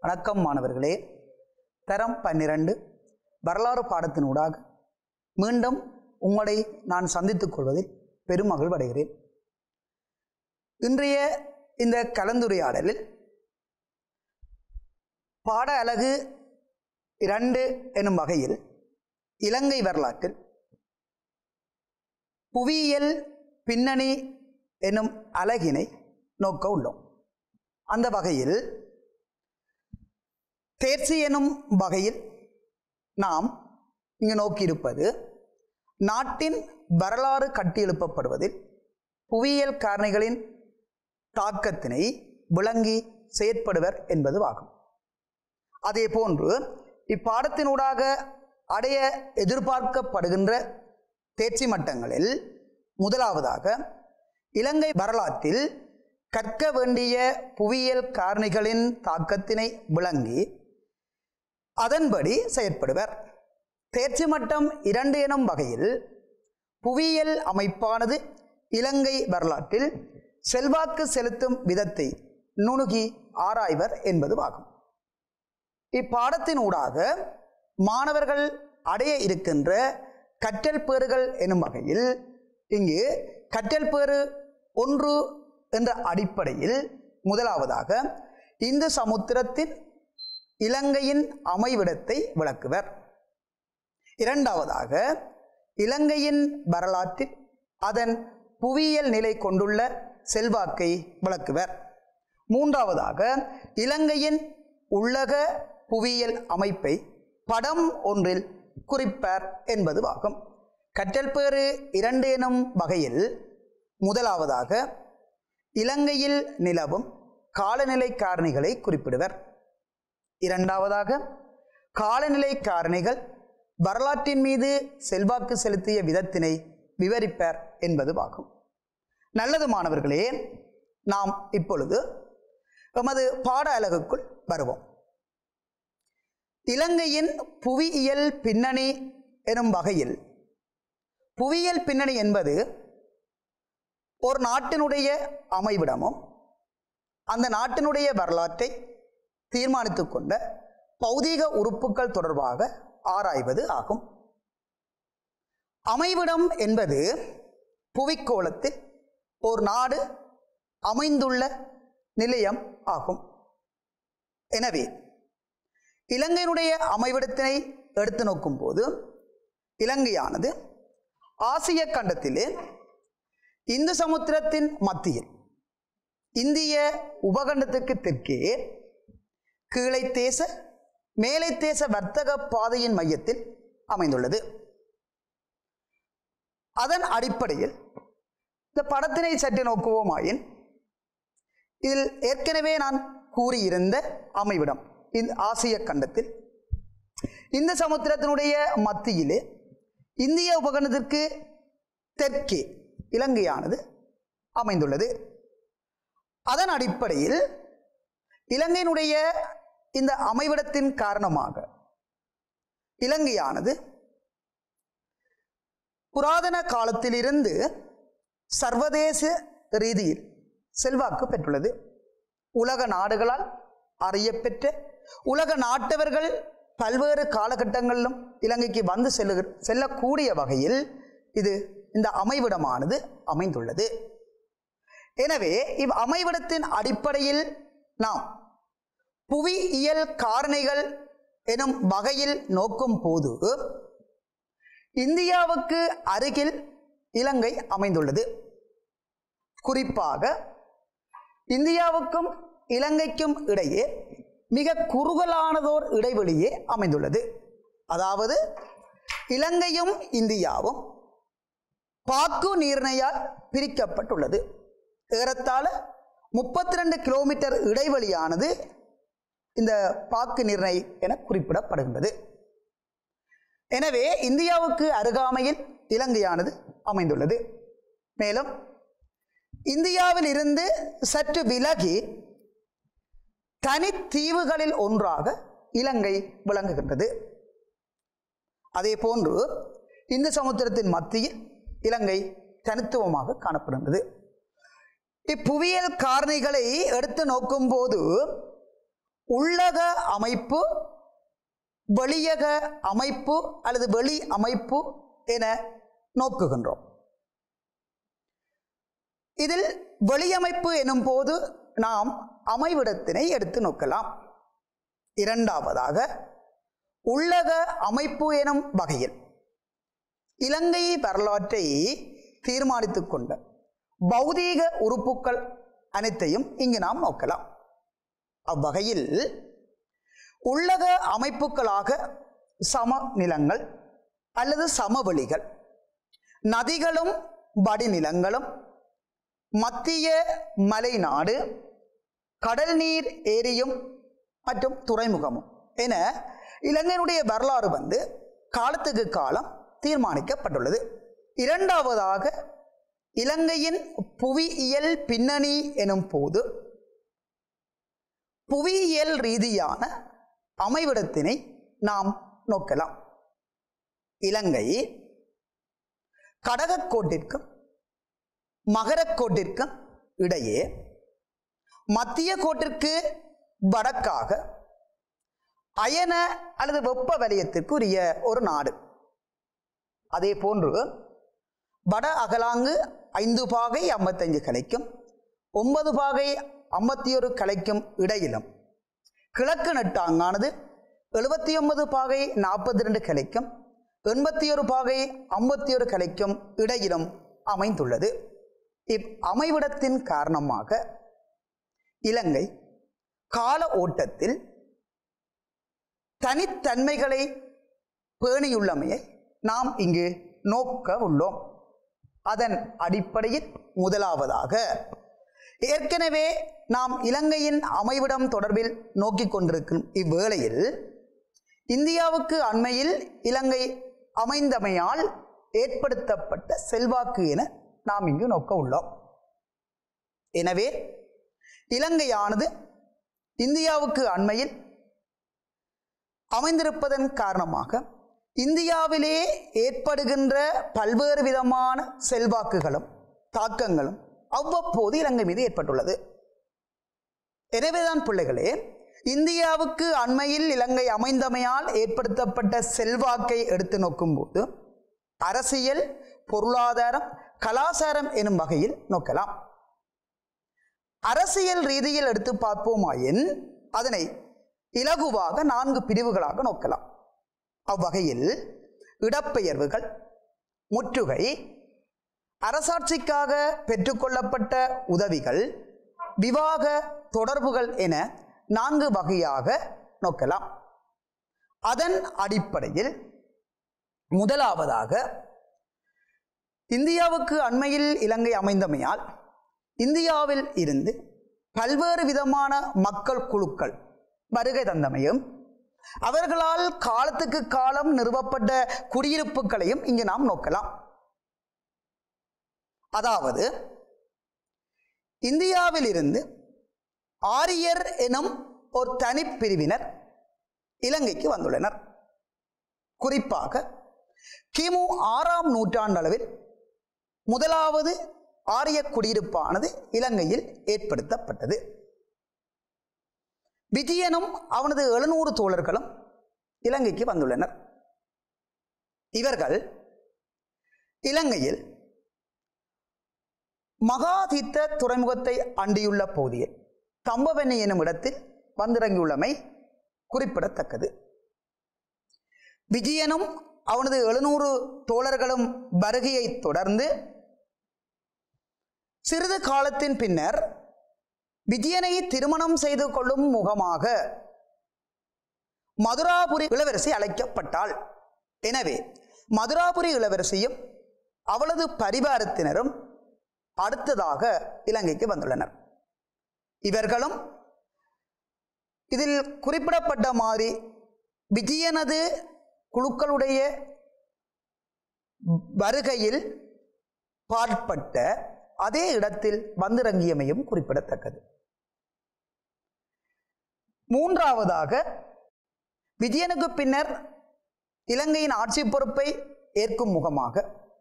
வணக்கம் மாணவர்களே தரம் பன்னிரண்டு வரலாறு பாடத்தினூடாக மீண்டும் உங்களை நான் சந்தித்துக் கொள்வதில் பெருமகிழ்வடைகிறேன் இன்றைய இந்த கலந்துரையாடலில் பாட அலகு இரண்டு எனும் வகையில் இலங்கை வரலாற்றில் புவியியல் பின்னணி எனும் அலகினை நோக்க உள்ளோம் அந்த வகையில் தேர்ச்சி எனும் வகையில் நாம் இங்கு நோக்கியிருப்பது நாட்டின் வரலாறு கட்டியெழுப்பப்படுவதில் புவியியல் காரணிகளின் தாக்கத்தினை விளங்கி செயற்படுவர் என்பது ஆகும் அதே போன்று இப்பாடத்தினூடாக அடைய எதிர்பார்க்கப்படுகின்ற தேர்ச்சி மட்டங்களில் முதலாவதாக இலங்கை வரலாற்றில் கற்க வேண்டிய புவியியல் காரணிகளின் தாக்கத்தினை விளங்கி அதன்படி செயற்படுவர் தேர்ச்சி மட்டம் இரண்டு எனும் வகையில் புவியியல் அமைப்பானது இலங்கை வரலாற்றில் செல்வாக்கு செலுத்தும் விதத்தை நுணுகி ஆராய்வர் என்பதுவாகும் இப்பாடத்தினூடாக மாணவர்கள் அடைய இருக்கின்ற கற்றல் பேறுகள் எனும் வகையில் இங்கு கற்றல் பேறு ஒன்று என்ற அடிப்படையில் முதலாவதாக இந்து சமுத்திரத்தின் இலங்கையின் அமைவிடத்தை விளக்குவர் இரண்டாவதாக இலங்கையின் வரலாற்றில் அதன் புவியியல் நிலை கொண்டுள்ள செல்வாக்கை விளக்குவர் மூன்றாவதாக இலங்கையின் உள்ளக புவியியல் அமைப்பை படம் ஒன்றில் குறிப்பர் என்பதுவாகும் கற்றல் பேறு இரண்டு எனும் வகையில் முதலாவதாக இலங்கையில் நிலவும் காலநிலை காரணிகளை குறிப்பிடுவர் இரண்டாவதாக காலநிலை காரணிகள் வரலாற்றின் மீது செல்வாக்கு செலுத்திய விதத்தினை விவரிப்பர் என்பதுவாகும் நல்லது மாணவர்களே நாம் இப்பொழுது எமது பாட அலகுக்குள் வருவோம் இலங்கையின் புவியியல் பின்னணி எனும் வகையில் புவியியல் பின்னணி என்பது ஒரு நாட்டினுடைய அமைவிடமும் அந்த நாட்டினுடைய வரலாற்றை தீர்மானித்து கொண்ட பௌதீக உறுப்புகள் தொடர்பாக ஆராய்வது ஆகும் அமைவிடம் என்பது புவிக்கோளத்தில் ஒரு நாடு அமைந்துள்ள நிலையம் ஆகும் எனவே இலங்கையினுடைய அமைவிடத்தினை எடுத்து நோக்கும் போது இலங்கையானது ஆசிய கண்டத்திலே இந்து சமுத்திரத்தின் மத்தியில் இந்திய உபகண்டத்துக்கு தெற்கே கீழை தேச மேலை தேச வர்த்தக பாதையின் மையத்தில் அமைந்துள்ளது அதன் அடிப்படையில் இந்த படத்தினை சற்று நோக்குவோமாயின் இதில் ஏற்கனவே நான் கூறியிருந்த அமைவிடம் இந்த ஆசிய கண்டத்தில் இந்த சமுத்திரத்தினுடைய மத்தியிலே இந்திய உபகண்டத்திற்கு தெற்கே இலங்கையானது அமைந்துள்ளது அதன் அடிப்படையில் இலங்கையினுடைய இந்த அமைவிடத்தின் காரணமாக இலங்கையானது புராதன காலத்திலிருந்து சர்வதேச ரீதியில் செல்வாக்கு பெற்றுள்ளது உலக நாடுகளால் அறியப்பெற்ற உலக நாட்டவர்கள் பல்வேறு காலகட்டங்களிலும் இலங்கைக்கு வந்து செல்லு செல்லக்கூடிய வகையில் இது இந்த அமைவிடமானது அமைந்துள்ளது எனவே இவ் அமைவிடத்தின் அடிப்படையில் நாம் புவியியல் காரணிகள் எனும் வகையில் நோக்கும் போது இந்தியாவுக்கு அருகில் இலங்கை அமைந்துள்ளது குறிப்பாக இந்தியாவுக்கும் இலங்கைக்கும் இடையே மிக குறுகலானதோர் இடைவெளியே அமைந்துள்ளது அதாவது இலங்கையும் இந்தியாவும் பாக்கு நீர்ணையால் பிரிக்கப்பட்டுள்ளது ஏறத்தாழ முப்பத்தி ரெண்டு கிலோமீட்டர் இடைவெளியானது இந்த பாக்கு நிர்ணய என குறிப்பிடப்படுகின்றது எனவே இந்தியாவுக்கு அருகாமையில் இலங்கையானது அமைந்துள்ளது மேலும் இந்தியாவில் இருந்து சற்று விலகி தனித்தீவுகளில் ஒன்றாக இலங்கை விளங்குகின்றது அதே போன்று இந்து சமுத்திரத்தின் மத்தியில் இலங்கை தனித்துவமாக காணப்படுகின்றது இப்புவியியல் காரணிகளை எடுத்து நோக்கும் போது உள்ளக அமைப்பு வெளியக அமைப்பு அல்லது வெளி அமைப்பு என நோக்குகின்றோம் இதில் வெளியமைப்பு எனும் போது நாம் அமைவிடத்தினை எடுத்து நோக்கலாம் இரண்டாவதாக உள்ளக அமைப்பு எனும் வகையில் இலங்கை வரலாற்றை தீர்மானித்துக் கொண்ட பௌதீக உறுப்புக்கள் அனைத்தையும் இங்கு நாம் நோக்கலாம் அவ்வகையில் உள்ளக அமைப்புகளாக சமநிலங்கள் அல்லது சமவெளிகள் நதிகளும் வடிநிலங்களும் மத்திய மலைநாடு கடல் நீர் ஏரியும் மற்றும் துறைமுகமும் என இலங்கையினுடைய வரலாறு வந்து காலத்துக்கு காலம் தீர்மானிக்கப்பட்டுள்ளது இரண்டாவதாக இலங்கையின் புவியியல் பின்னணி எனும் போது புவியியல் ரீதியான அமைவிடத்தினை நாம் நோக்கலாம் இலங்கை கடகக்கோட்டிற்கும் மகரக்கோட்டிற்கும் இடையே மத்திய கோட்டிற்கு வடக்காக அயன அல்லது வெப்ப வலயத்திற்கு உரிய ஒரு நாடு அதே போன்று வட அகலாங்கு ஐந்து பாகை ஐம்பத்தஞ்சு கலைக்கும் ஒன்பது பாகை ஐம்பத்தி ஒரு கலைக்கும் இடையிலும் கிழக்கு நெட்டாங்கானது எழுபத்தி ஒன்பது பாகை நாற்பத்தி ரெண்டு கலைக்கும் எண்பத்தி ஒரு பாகை ஐம்பத்தி ஒரு கலைக்கும் இடையிலும் அமைந்துள்ளது இவ் அமைவிடத்தின் காரணமாக இலங்கை கால ஓட்டத்தில் தனித்தன்மைகளை பேணியுள்ளமையை நாம் இங்கு நோக்க உள்ளோம் அதன் அடிப்படையில் முதலாவதாக ஏற்கனவே நாம் இலங்கையின் அமைவிடம் தொடர்பில் நோக்கிக் கொண்டிருக்கும் இவ்வேளையில் இந்தியாவுக்கு அண்மையில் இலங்கை அமைந்தமையால் ஏற்படுத்தப்பட்ட செல்வாக்கு என நாம் இங்கு நோக்க உள்ளோம் எனவே இலங்கையானது இந்தியாவுக்கு அண்மையில் அமைந்திருப்பதன் காரணமாக இந்தியாவிலே ஏற்படுகின்ற பல்வேறு விதமான செல்வாக்குகளும் தாக்கங்களும் அவ்வப்போது இலங்கை மீது ஏற்பட்டுள்ளது எனவேதான் பிள்ளைகளே இந்தியாவுக்கு அண்மையில் இலங்கை அமைந்தமையால் ஏற்படுத்தப்பட்ட செல்வாக்கை எடுத்து நோக்கும்போது அரசியல் பொருளாதாரம் கலாச்சாரம் எனும் வகையில் நோக்கலாம் அரசியல் ரீதியில் எடுத்து பார்ப்போமாயின் அதனை இலகுவாக நான்கு பிரிவுகளாக நோக்கலாம் அவ்வகையில் இடப்பெயர்வுகள் முற்றுகை அரசாட்சிக்காக பெற்றுக்கொள்ளப்பட்ட உதவிகள் விவாக தொடர்புகள் என நான்கு வகையாக நோக்கலாம் அதன் அடிப்படையில் முதலாவதாக இந்தியாவுக்கு அண்மையில் இலங்கை அமைந்தமையால் இந்தியாவில் இருந்து பல்வேறு விதமான மக்கள் குழுக்கள் வருகை தந்தமையும் அவர்களால் காலத்துக்கு காலம் நிறுவப்பட்ட குடியிருப்புகளையும் இங்கு நாம் நோக்கலாம் அதாவது இந்தியாவில் இருந்து ஆரியர் எனும் ஒரு தனிப்பிரிவினர் இலங்கைக்கு வந்துள்ளனர் குறிப்பாக கிமு ஆறாம் நூற்றாண்டளவில் முதலாவது ஆரிய குடியிருப்பானது இலங்கையில் ஏற்படுத்தப்பட்டது விஜயனும் அவனது எழுநூறு தோழர்களும் இலங்கைக்கு வந்துள்ளனர் இவர்கள் இலங்கையில் மகாதீத்த துறைமுகத்தை அண்டியுள்ள பகுதியில் தம்பவெண்ணி எனும் இடத்தில் வந்திறங்கியுள்ளமை குறிப்பிடத்தக்கது விஜயனும் அவனது எழுநூறு தோழர்களும் வருகையை தொடர்ந்து சிறிது காலத்தின் பின்னர் விஜயனை திருமணம் செய்து கொள்ளும் முகமாக மதுராபுரி இளவரசி அழைக்கப்பட்டாள் எனவே மதுராபுரி இளவரசியும் அவளது பரிவாரத்தினரும் அடுத்ததாக இலங்கைக்கு வந்துள்ளனர் இவர்களும் இதில் குறிப்பிடப்பட்ட மாதிரி விஜயனது குழுக்களுடைய வருகையில் பாற்பட்ட அதே இடத்தில் வந்திறங்கியமையும் குறிப்பிடத்தக்கது மூன்றாவதாக விஜயனுக்கு பின்னர் இலங்கையின் ஆட்சி பொறுப்பை ஏற்கும் முகமாக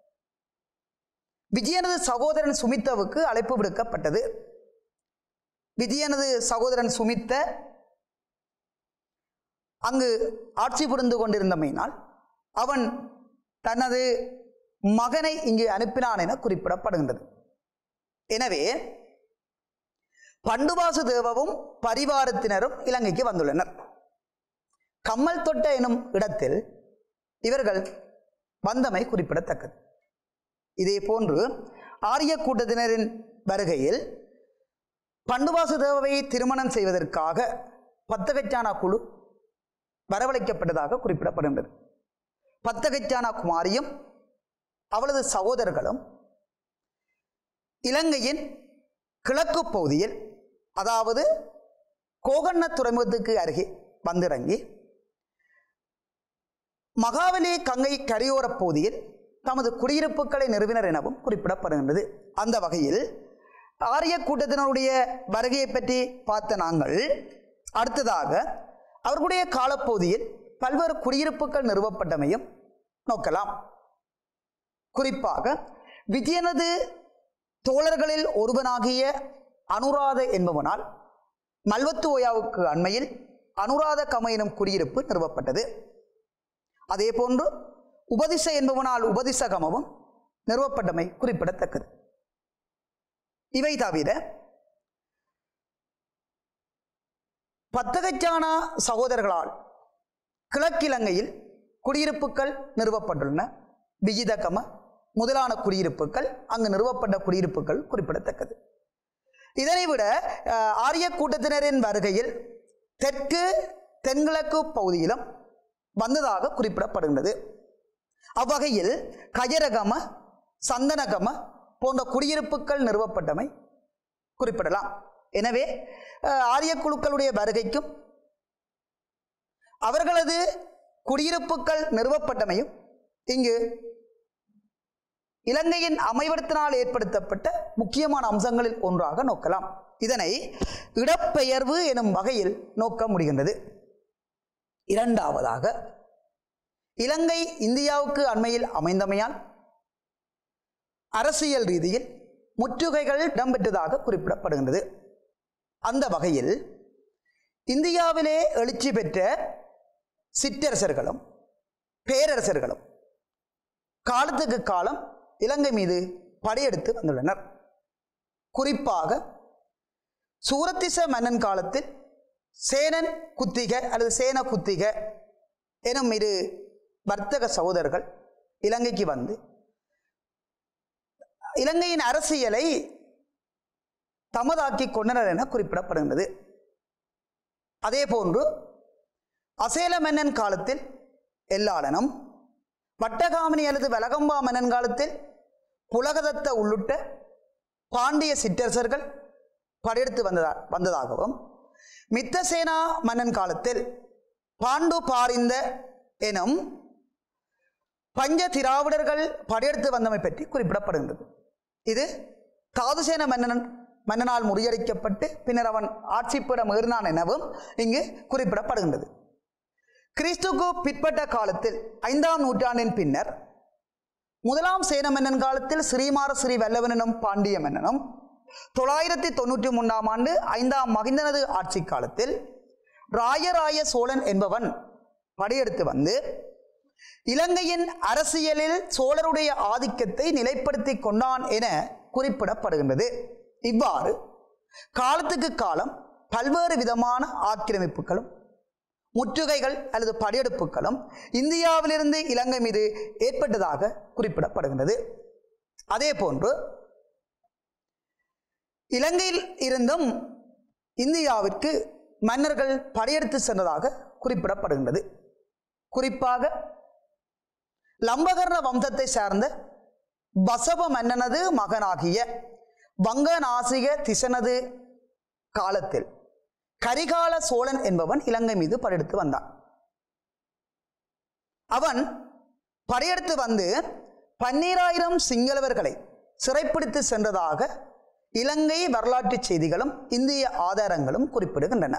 விஜயனது சகோதரன் சுமித்தவுக்கு அழைப்பு விடுக்கப்பட்டது விஜயனது சகோதரன் சுமித்த அங்கு ஆட்சி புரிந்து கொண்டிருந்தமையினால் அவன் தனது மகனை இங்கு அனுப்பினான் என குறிப்பிடப்படுகின்றது எனவே பண்டுவாசு தேவவும் பரிவாரத்தினரும் இலங்கைக்கு வந்துள்ளனர் கம்மல் தொட்ட எனும் இடத்தில் இவர்கள் வந்தமை குறிப்பிடத்தக்கது இதே போன்று ஆரிய கூட்டத்தினரின் வருகையில் பண்டுவாசு தேவவை திருமணம் செய்வதற்காக பத்தகச்சானா குழு வரவழைக்கப்பட்டதாக குறிப்பிடப்படுகின்றது பத்தகச்சானா குமாரியும் அவளது சகோதரர்களும் இலங்கையின் கிழக்கு பகுதியில் அதாவது கோகண்ண துறைமுகத்துக்கு அருகே வந்திறங்கி மகாவலி கங்கை கரையோரப் பகுதியில் தமது குடியிருப்புகளை நிறுவினர் எனவும் குறிப்பிடப்படுகின்றது அந்த வகையில் ஆரிய கூட்டத்தினருடைய வருகையை பற்றி பார்த்த நாங்கள் அடுத்ததாக அவர்களுடைய காலப்பகுதியில் பல்வேறு குடியிருப்புகள் நிறுவப்பட்டமையும் நோக்கலாம் குறிப்பாக விஜயனது தோழர்களில் ஒருவனாகிய அனுராத என்பவனால் மல்வத்து ஓயாவுக்கு அண்மையில் அனுராத கம எனும் குடியிருப்பு நிறுவப்பட்டது அதே போன்று உபதிச என்பவனால் உபதிசகமவும் நிறுவப்பட்டமை குறிப்பிடத்தக்கது இவை தவிர பத்தகச்சானா சகோதரர்களால் கிழக்கிழங்கையில் குடியிருப்புகள் நிறுவப்பட்டுள்ளன விகிதகம முதலான குடியிருப்புகள் அங்கு நிறுவப்பட்ட குடியிருப்புகள் குறிப்பிடத்தக்கது இதனை விட அஹ், ஆரிய கூட்டத்தினரின் வருகையில் தெற்கு தென்கிழக்கு பகுதியிலும் வந்ததாக குறிப்பிடப்படுகின்றது அவ்வகையில் கஜரகம சந்தனகம போன்ற குடியிருப்புகள் நிறுவப்பட்டமை குறிப்பிடலாம் எனவே அஹ், ஆரிய குழுக்களுடைய வருகைக்கும் அவர்களது குடியிருப்புகள் நிறுவப்பட்டமையும் இங்கு இலங்கையின் அமைவிடத்தினால் ஏற்படுத்தப்பட்ட முக்கியமான அம்சங்களில் ஒன்றாக நோக்கலாம் இதனை இடப்பெயர்வு எனும் வகையில் நோக்க முடிகின்றது இரண்டாவதாக இலங்கை இந்தியாவுக்கு அண்மையில் அமைந்தமையால் அரசியல் ரீதியில் முற்றுகைகள் இடம்பெற்றதாக குறிப்பிடப்படுகின்றது அந்த வகையில் இந்தியாவிலே எழுச்சி பெற்ற சிற்றரசர்களும் பேரரசர்களும் காலத்துக்கு காலம் இலங்கை மீது படையெடுத்து வந்துள்ளனர் குறிப்பாக சூரத்திச மன்னன் காலத்தில் சேனன் குத்திக அல்லது சேன குத்திக எனும் இரு வர்த்தக சகோதரர்கள் இலங்கைக்கு வந்து இலங்கையின் அரசியலை தமதாக்கி கொண்டனர் என குறிப்பிடப்படுகின்றது அதே போன்று அசேல மன்னன் காலத்தில் எல்லாளனும் வட்டகாமினி அல்லது வலகம்பா மன்னன் காலத்தில் புலகதத்த உள்ளிட்ட பாண்டிய சிற்றரசர்கள் படையெடுத்து வந்ததா வந்ததாகவும் மித்தசேனா மன்னன் காலத்தில் பாண்டு பாரிந்த எனும் பஞ்ச திராவிடர்கள் படையெடுத்து வந்தமை பற்றி குறிப்பிடப்படுகின்றது இது தாதுசேன மன்னன் மன்னனால் முறியடிக்கப்பட்டு பின்னர் அவன் ஆட்சிப்பிடம் ஏறினான் எனவும் இங்கு குறிப்பிடப்படுகின்றது கிறிஸ்துக்கு பிற்பட்ட காலத்தில் ஐந்தாம் நூற்றாண்டின் பின்னர் முதலாம் சேன மன்னன் காலத்தில் ஸ்ரீமார ஸ்ரீ வல்லவன் எனும் பாண்டிய மன்னனும் தொள்ளாயிரத்தி தொண்ணூற்றி மூன்றாம் ஆண்டு ஐந்தாம் மகிந்தனது ஆட்சி காலத்தில் ராயராய சோழன் என்பவன் படையெடுத்து வந்து இலங்கையின் அரசியலில் சோழருடைய ஆதிக்கத்தை நிலைப்படுத்தி கொண்டான் என குறிப்பிடப்படுகின்றது இவ்வாறு காலத்துக்கு காலம் பல்வேறு விதமான ஆக்கிரமிப்புகளும் முற்றுகைகள் அல்லது படையெடுப்புகளும் இந்தியாவிலிருந்து இலங்கை மீது ஏற்பட்டதாக குறிப்பிடப்படுகின்றது அதே போன்று இலங்கையில் இருந்தும் இந்தியாவிற்கு மன்னர்கள் படையெடுத்து சென்றதாக குறிப்பிடப்படுகின்றது குறிப்பாக லம்பகர்ண வம்சத்தை சார்ந்த பசவ மன்னனது மகனாகிய வங்கநாசிக திசனது காலத்தில் கரிகால சோழன் என்பவன் இலங்கை மீது படையெடுத்து வந்தான் அவன் படையெடுத்து வந்து பன்னீராயிரம் சிங்களவர்களை சிறைப்பிடித்து சென்றதாக இலங்கை வரலாற்று செய்திகளும் இந்திய ஆதாரங்களும் குறிப்பிடுகின்றன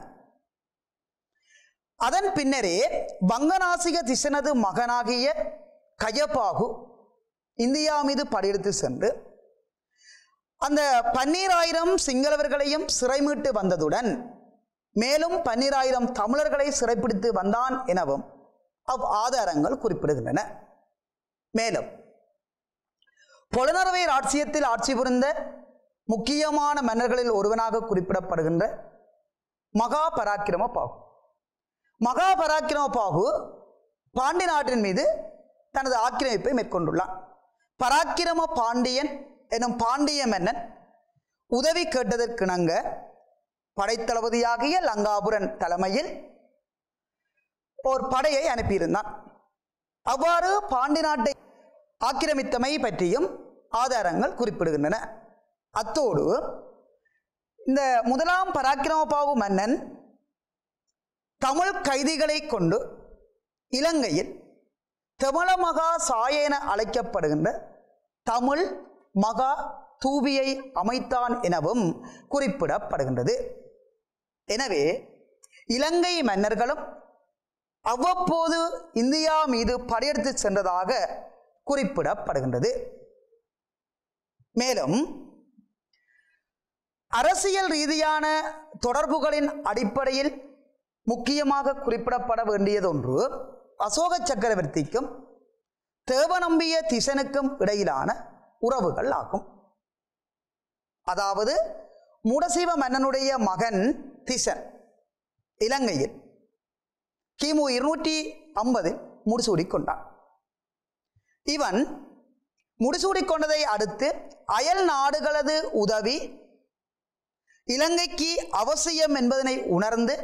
அதன் பின்னரே வங்கநாசிக திசனது மகனாகிய கயபாகு இந்தியா மீது படையெடுத்து சென்று அந்த பன்னீராயிரம் சிங்களவர்களையும் சிறைமீட்டு வந்ததுடன் மேலும் பன்னிராயிரம் தமிழர்களை சிறைப்பிடித்து வந்தான் எனவும் அவ் ஆதாரங்கள் குறிப்பிடுகின்றன மேலும் பொலனறுவை ராட்சியத்தில் ஆட்சி புரிந்த முக்கியமான மன்னர்களில் ஒருவனாக குறிப்பிடப்படுகின்ற மகா பராக்கிரம பாகு மகா பராக்கிரம பாகு பாண்டி நாட்டின் மீது தனது ஆக்கிரமிப்பை மேற்கொண்டுள்ளான் பராக்கிரம பாண்டியன் எனும் பாண்டிய மன்னன் உதவி கேட்டதற்கிணங்க படைத்தளபதியாகிய லங்காபுரன் தலைமையில் ஓர் படையை அனுப்பியிருந்தான் அவ்வாறு பாண்டி நாட்டை ஆக்கிரமித்தமை பற்றியும் ஆதாரங்கள் குறிப்பிடுகின்றன அத்தோடு இந்த முதலாம் பராக்கிரமபாவு மன்னன் தமிழ் கைதிகளை கொண்டு இலங்கையில் தமிழ மகா சாய என அழைக்கப்படுகின்ற தமிழ் மகா தூபியை அமைத்தான் எனவும் குறிப்பிடப்படுகின்றது எனவே இலங்கை மன்னர்களும் அவ்வப்போது இந்தியா மீது படையெடுத்து சென்றதாக குறிப்பிடப்படுகின்றது மேலும் அரசியல் ரீதியான தொடர்புகளின் அடிப்படையில் முக்கியமாக குறிப்பிடப்பட வேண்டியதொன்று அசோக சக்கரவர்த்திக்கும் தேவநம்பிய திசனுக்கும் இடையிலான உறவுகள் ஆகும் அதாவது மூடசீவ மன்னனுடைய மகன் திசன் இலங்கையில் கிமு இருநூற்றி ஐம்பதில் முடிசூடிக் கொண்டான் இவன் முடிசூடிக் கொண்டதை அடுத்து அயல் நாடுகளது உதவி இலங்கைக்கு அவசியம் என்பதனை உணர்ந்து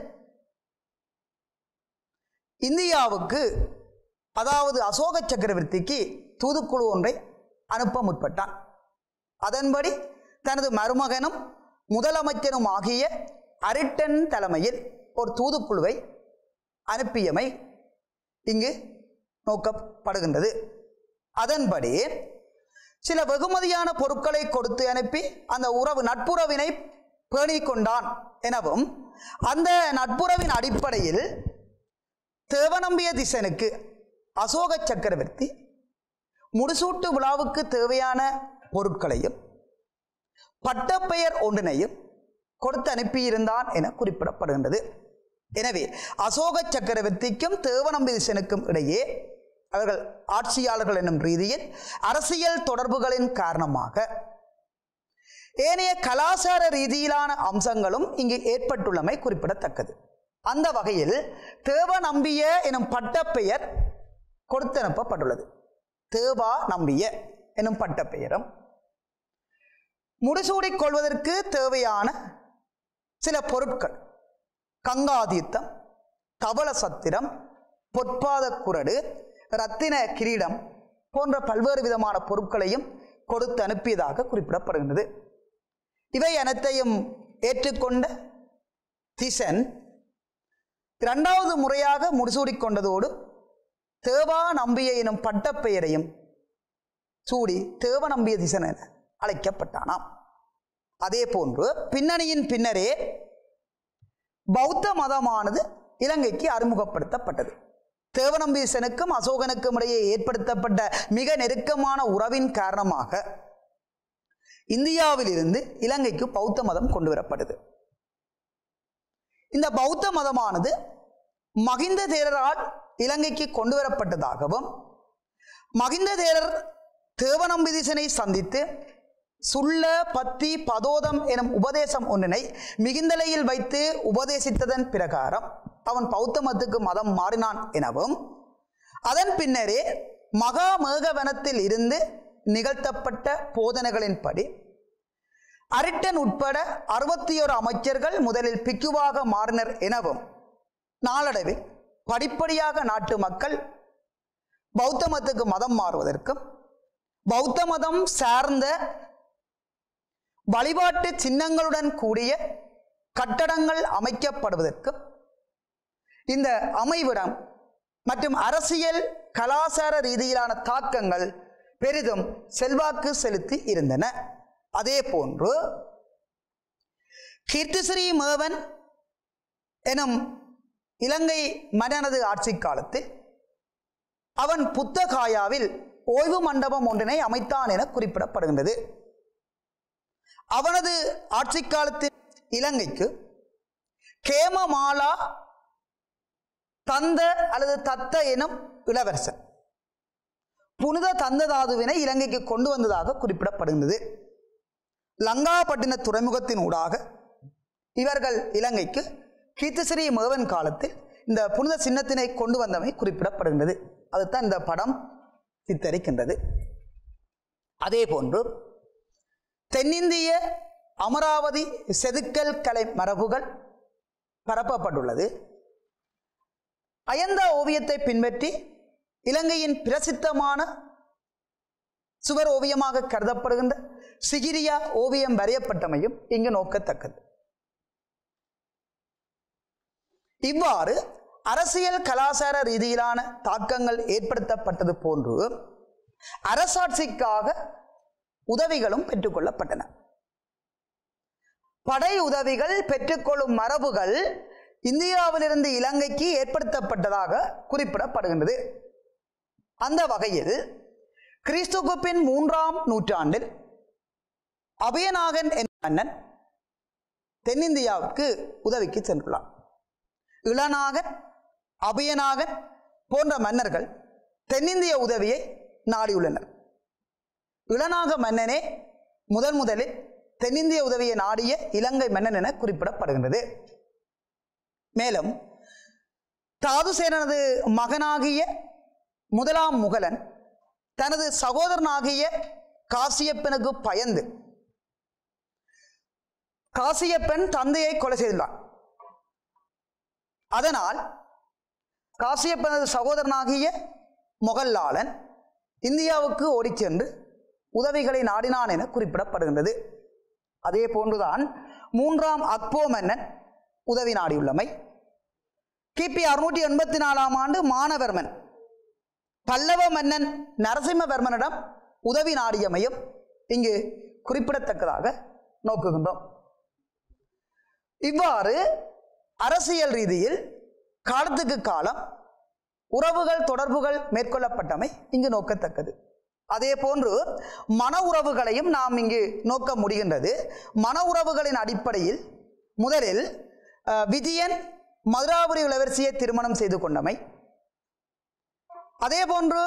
இந்தியாவுக்கு அதாவது அசோக சக்கரவர்த்திக்கு தூதுக்குழு ஒன்றை அனுப்ப முற்பட்டான் அதன்படி தனது மருமகனும் முதலமைச்சரும் ஆகிய அரிட்டன் தலைமையில் ஒரு தூதுக்குழுவை அனுப்பியமை இங்கு நோக்கப்படுகின்றது அதன்படி சில வெகுமதியான பொருட்களை கொடுத்து அனுப்பி அந்த உறவு நட்புறவினை பேணிக் கொண்டான் எனவும் அந்த நட்புறவின் அடிப்படையில் தேவநம்பிய திசனுக்கு அசோக சக்கரவர்த்தி முடிசூட்டு விழாவுக்கு தேவையான பொருட்களையும் பட்டப்பெயர் ஒன்றினையும் கொடுத்து அனுப்பியிருந்தான் என குறிப்பிடப்படுகின்றது எனவே அசோக சக்கரவர்த்திக்கும் தேவநம்பி திசனுக்கும் இடையே அவர்கள் ஆட்சியாளர்கள் என்னும் ரீதியில் அரசியல் தொடர்புகளின் காரணமாக ஏனைய கலாச்சார ரீதியிலான அம்சங்களும் இங்கு ஏற்பட்டுள்ளமை குறிப்பிடத்தக்கது அந்த வகையில் தேவ நம்பிய எனும் பட்டப்பெயர் கொடுத்தனுப்பப்பட்டுள்ளது தேவா நம்பிய எனும் பட்டப்பெயரும் முடிசூடிக் கொள்வதற்கு தேவையான சில பொருட்கள் கங்காதீர்த்தம் தவள சத்திரம் பொற்பாத குரடு ரத்தின கிரீடம் போன்ற பல்வேறு விதமான பொருட்களையும் கொடுத்து அனுப்பியதாக குறிப்பிடப்படுகின்றது இவை அனைத்தையும் ஏற்றுக்கொண்ட திசன் இரண்டாவது முறையாக முடிசூடிக் கொண்டதோடு தேவா நம்பிய எனும் பட்டப்பெயரையும் சூடி தேவ நம்பிய திசன் என அழைக்கப்பட்டானாம் அதே போன்று பின்னணியின் பின்னரே பௌத்த மதமானது இலங்கைக்கு அறிமுகப்படுத்தப்பட்டது தேவநம்பீசனுக்கும் அசோகனுக்கும் இடையே ஏற்படுத்தப்பட்ட மிக நெருக்கமான உறவின் காரணமாக இந்தியாவில் இருந்து இலங்கைக்கு பௌத்த மதம் கொண்டு வரப்பட்டது இந்த பௌத்த மதமானது மகிந்த தேரரால் இலங்கைக்கு கொண்டு வரப்பட்டதாகவும் மகிந்த தேரர் தேவநம்பிதிசனை சந்தித்து சுள்ள பத்தி பதோதம் எனும் உபதேசம் ஒன்றினை மிகுந்தலையில் வைத்து உபதேசித்ததன் பிரகாரம் அவன் பௌத்த மதத்துக்கு மதம் மாறினான் எனவும் அதன் பின்னரே மகாமேகவனத்தில் இருந்து நிகழ்த்தப்பட்ட போதனைகளின்படி அரிட்டன் உட்பட அறுபத்தி ஒரு அமைச்சர்கள் முதலில் பிக்குவாக மாறினர் எனவும் நாளடைவில் படிப்படியாக நாட்டு மக்கள் பௌத்த மதத்துக்கு மதம் மாறுவதற்கும் பௌத்த மதம் சார்ந்த வழிபாட்டு சின்னங்களுடன் கூடிய கட்டடங்கள் அமைக்கப்படுவதற்கும் இந்த அமைவிடம் மற்றும் அரசியல் கலாச்சார ரீதியிலான தாக்கங்கள் பெரிதும் செல்வாக்கு செலுத்தி இருந்தன அதே போன்று கீர்த்திஸ்ரீ மேவன் எனும் இலங்கை மன்னனது ஆட்சி காலத்தில் அவன் புத்தகாயாவில் ஓய்வு மண்டபம் ஒன்றினை அமைத்தான் என குறிப்பிடப்படுகின்றது அவனது ஆட்சி காலத்தில் இலங்கைக்கு கேமமாலா தந்த அல்லது தத்த எனும் இளவரசன் புனித தந்ததாதுவினை இலங்கைக்கு கொண்டு வந்ததாக குறிப்பிடப்படுகிறது லங்காபட்டின துறைமுகத்தின் ஊடாக இவர்கள் இலங்கைக்கு கீர்த்திஸ்ரீ மேவன் காலத்தில் இந்த புனித சின்னத்தினை கொண்டு வந்தமை குறிப்பிடப்படுகின்றது அதுதான் இந்த படம் சித்தரிக்கின்றது அதே போன்று தென்னிந்திய அமராவதி செதுக்கல் கலை மரபுகள் பரப்பப்பட்டுள்ளது அயந்தா ஓவியத்தை பின்பற்றி இலங்கையின் பிரசித்தமான சுவர் ஓவியமாக கருதப்படுகின்ற சிகிரியா ஓவியம் வரையப்பட்டமையும் இங்கு நோக்கத்தக்கது இவ்வாறு அரசியல் கலாச்சார ரீதியிலான தாக்கங்கள் ஏற்படுத்தப்பட்டது போன்று அரசாட்சிக்காக உதவிகளும் பெற்றுக்கொள்ளப்பட்டன படை உதவிகள் பெற்றுக்கொள்ளும் மரபுகள் இந்தியாவிலிருந்து இலங்கைக்கு ஏற்படுத்தப்பட்டதாக குறிப்பிடப்படுகின்றது அந்த வகையில் கிறிஸ்துக்கு பின் மூன்றாம் நூற்றாண்டில் அபயநாகன் என்ற மன்னன் தென்னிந்தியாவுக்கு உதவிக்கு சென்றுள்ளார் இளநாகன் அபயநாகன் போன்ற மன்னர்கள் தென்னிந்திய உதவியை நாடியுள்ளனர் இளநாக மன்னனே முதன் முதலில் தென்னிந்திய உதவியை நாடிய இலங்கை மன்னன் என குறிப்பிடப்படுகின்றது மேலும் தாதுசேனனது மகனாகிய முதலாம் முகலன் தனது சகோதரனாகிய காசியப்பனுக்கு பயந்து காசியப்பன் தந்தையை கொலை செய்துள்ளான் அதனால் காசியப்பனது சகோதரனாகிய மொகல்லாளன் இந்தியாவுக்கு ஓடிச் சென்று உதவிகளை நாடினான் என குறிப்பிடப்படுகின்றது அதே போன்றுதான் மூன்றாம் அக்போ மன்னன் உதவி நாடியுள்ளமை கிபி அறுநூற்றி எண்பத்தி நாலாம் ஆண்டு மானவர்மன் பல்லவ மன்னன் நரசிம்மவர்மனிடம் உதவி நாடியமையும் இங்கு குறிப்பிடத்தக்கதாக நோக்குகின்றோம் இவ்வாறு அரசியல் ரீதியில் காலத்துக்கு காலம் உறவுகள் தொடர்புகள் மேற்கொள்ளப்பட்டமை இங்கு நோக்கத்தக்கது அதே போன்று மன உறவுகளையும் நாம் இங்கு நோக்க முடிகின்றது மன உறவுகளின் அடிப்படையில் முதலில் அஹ், விஜயன் மதுராபுரி இளவரசியை திருமணம் செய்து கொண்டமை அதே போன்று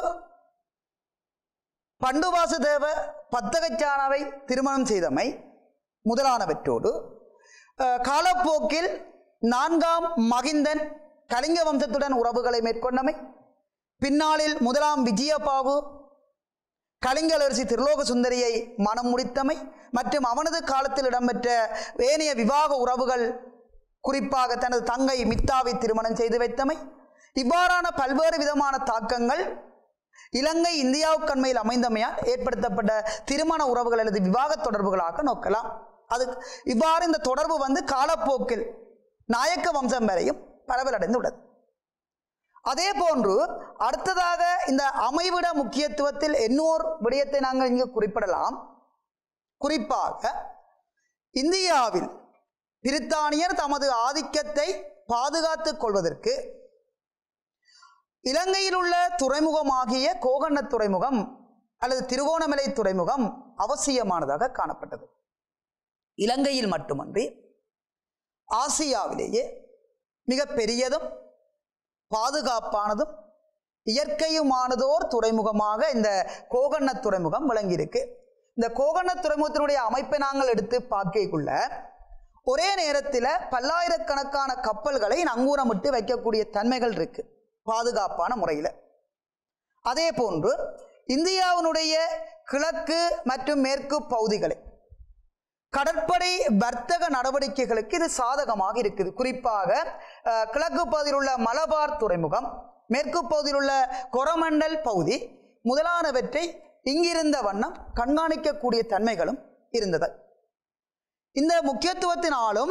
பண்டுவாசுதேவ பத்தகச்சானவை திருமணம் செய்தமை முதலானவற்றோடு அஹ், காலப்போக்கில் நான்காம் மகிந்தன் கலிங்க வம்சத்துடன் உறவுகளை மேற்கொண்டமை பின்னாளில் முதலாம் விஜயபாபு கலிங்கலரசி திருலோக சுந்தரியை மனம் முடித்தமை மற்றும் அவனது காலத்தில் இடம்பெற்ற ஏனைய விவாக உறவுகள் குறிப்பாக தனது தங்கை மித்தாவை திருமணம் செய்து வைத்தமை இவ்வாறான பல்வேறு விதமான தாக்கங்கள் இலங்கை இந்தியாவுக்கண்மையில் அமைந்தமையால் ஏற்படுத்தப்பட்ட திருமண உறவுகள் அல்லது விவாக தொடர்புகளாக நோக்கலாம் அது இவ்வாறு இந்த தொடர்பு வந்து காலப்போக்கில் நாயக்க வம்சம் வரையும் பரவலடைந்து உள்ளது அதே போன்று அடுத்ததாக இந்த அமைவிட முக்கியத்துவத்தில் இன்னொரு விடயத்தை நாங்கள் இங்கு குறிப்பிடலாம் குறிப்பாக இந்தியாவில் பிரித்தானியர் தமது ஆதிக்கத்தை பாதுகாத்துக் கொள்வதற்கு இலங்கையில் உள்ள துறைமுகமாகிய கோகண்ண துறைமுகம் அல்லது திருகோணமலை துறைமுகம் அவசியமானதாக காணப்பட்டது இலங்கையில் மட்டுமன்றி ஆசியாவிலேயே மிக பெரியதும் பாதுகாப்பானதும் இயற்கையுமானதோர் துறைமுகமாக இந்த கோகண்ண துறைமுகம் விளங்கியிருக்கு இந்த கோகண்ண துறைமுகத்தினுடைய அமைப்பை நாங்கள் எடுத்து பார்க்கக்குள்ள ஒரே நேரத்தில் பல்லாயிரக்கணக்கான கப்பல்களை நங்கூரமிட்டு வைக்கக்கூடிய தன்மைகள் இருக்கு பாதுகாப்பான முறையில் அதே போன்று இந்தியாவினுடைய கிழக்கு மற்றும் மேற்கு பகுதிகளை கடற்படை வர்த்தக நடவடிக்கைகளுக்கு இது சாதகமாக இருக்குது குறிப்பாக அஹ், கிழக்கு பகுதியில் உள்ள மலபார் துறைமுகம் மேற்கு பகுதியில் உள்ள கொரமண்டல் பகுதி முதலானவற்றை இங்கிருந்த வண்ணம் கண்காணிக்கக்கூடிய தன்மைகளும் இருந்தது இந்த முக்கியத்துவத்தினாலும்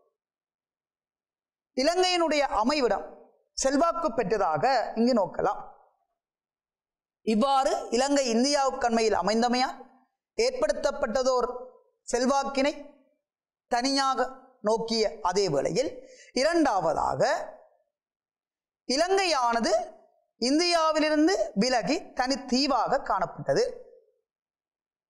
இலங்கையினுடைய அமைவிடம் செல்வாக்கு பெற்றதாக இங்கு நோக்கலாம் இவ்வாறு இலங்கை இந்தியாவுக்கண்மையில் அமைந்தமையால் ஏற்படுத்தப்பட்டதோர் செல்வாக்கினை தனியாக நோக்கிய அதே வேளையில் இரண்டாவதாக இலங்கையானது இந்தியாவிலிருந்து விலகி தனித்தீவாக காணப்பட்டது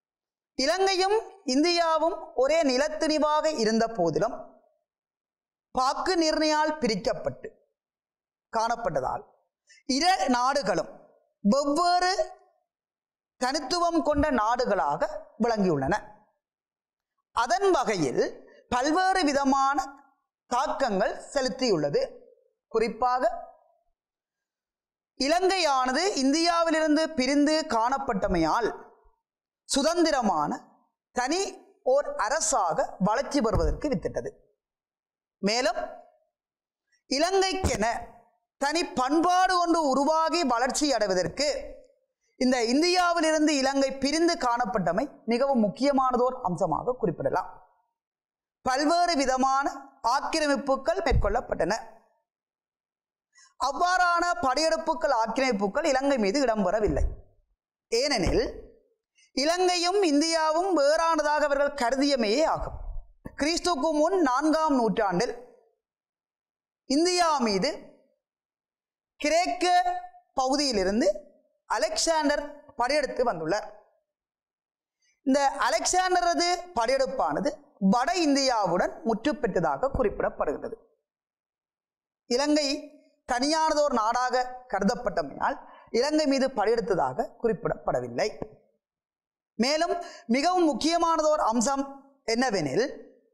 இலங்கையும் இந்தியாவும் ஒரே நிலத்திணிவாக இருந்த போதிலும் பாக்கு நிர்ணயால் பிரிக்கப்பட்டு காணப்பட்டதால் இரு நாடுகளும் வெவ்வேறு தனித்துவம் கொண்ட நாடுகளாக விளங்கியுள்ளன அதன் வகையில் பல்வேறு விதமான தாக்கங்கள் செலுத்தியுள்ளது குறிப்பாக இலங்கையானது இந்தியாவிலிருந்து பிரிந்து காணப்பட்டமையால் சுதந்திரமான தனி ஓர் அரசாக வளர்ச்சி பெறுவதற்கு வித்திட்டது மேலும் இலங்கைக்கென தனி பண்பாடு ஒன்று உருவாகி வளர்ச்சி அடைவதற்கு இந்த இந்தியாவிலிருந்து இலங்கை பிரிந்து காணப்பட்டமை மிகவும் முக்கியமானதோர் அம்சமாக குறிப்பிடலாம் பல்வேறு விதமான ஆக்கிரமிப்புகள் மேற்கொள்ளப்பட்டன அவ்வாறான படையெடுப்புகள் ஆக்கிரமிப்புகள் இலங்கை மீது இடம்பெறவில்லை ஏனெனில் இலங்கையும் இந்தியாவும் வேறானதாக அவர்கள் கருதியமையே ஆகும் கிறிஸ்துக்கு முன் நான்காம் நூற்றாண்டில் இந்தியா மீது கிரேக்க பகுதியிலிருந்து அலெக்சாண்டர் படையெடுத்து வந்துள்ளார் இந்த அலெக்சாண்டரது படையெடுப்பானது வட இந்தியாவுடன் முற்று பெற்றதாக குறிப்பிடப்படுகிறது இலங்கை தனியானதோர் நாடாக கருதப்பட்டமையால் இலங்கை மீது படையெடுத்ததாக குறிப்பிடப்படவில்லை மேலும் மிகவும் முக்கியமானதோர் அம்சம் என்னவெனில்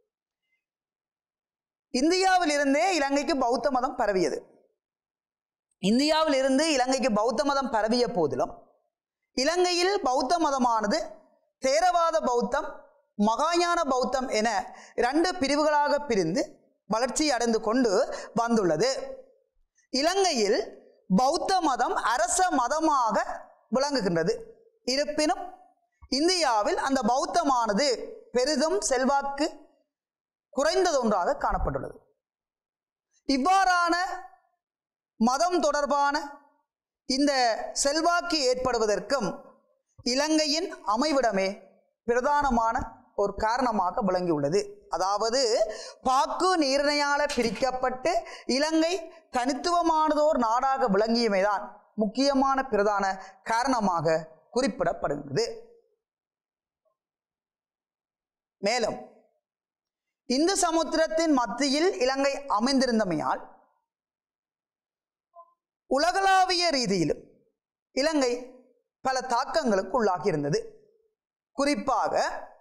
இந்தியாவிலிருந்தே இலங்கைக்கு பௌத்த மதம் பரவியது இந்தியாவில் இருந்து இலங்கைக்கு பௌத்த மதம் பரவிய போதிலும் இலங்கையில் பௌத்த மதமானது தேரவாத பௌத்தம் மகாஞான பௌத்தம் என இரண்டு பிரிவுகளாக பிரிந்து வளர்ச்சி அடைந்து கொண்டு வந்துள்ளது இலங்கையில் பௌத்த மதம் அரச மதமாக விளங்குகின்றது இருப்பினும் இந்தியாவில் அந்த பௌத்தமானது பெரிதும் செல்வாக்கு குறைந்ததொன்றாக காணப்பட்டுள்ளது இவ்வாறான மதம் தொடர்பான இந்த செல்வாக்கு ஏற்படுவதற்கும் இலங்கையின் அமைவிடமே பிரதானமான ஒரு காரணமாக விளங்கியுள்ளது அதாவது பாக்கு நீரிணையால பிரிக்கப்பட்டு இலங்கை தனித்துவமானதோர் நாடாக விளங்கியமைதான் முக்கியமான பிரதான காரணமாக குறிப்பிடப்படுகிறது மேலும் இந்து சமுத்திரத்தின் மத்தியில் இலங்கை அமைந்திருந்தமையால் உலகளாவிய ரீதியிலும் இலங்கை பல தாக்கங்களுக்கு உள்ளாகியிருந்தது குறிப்பாக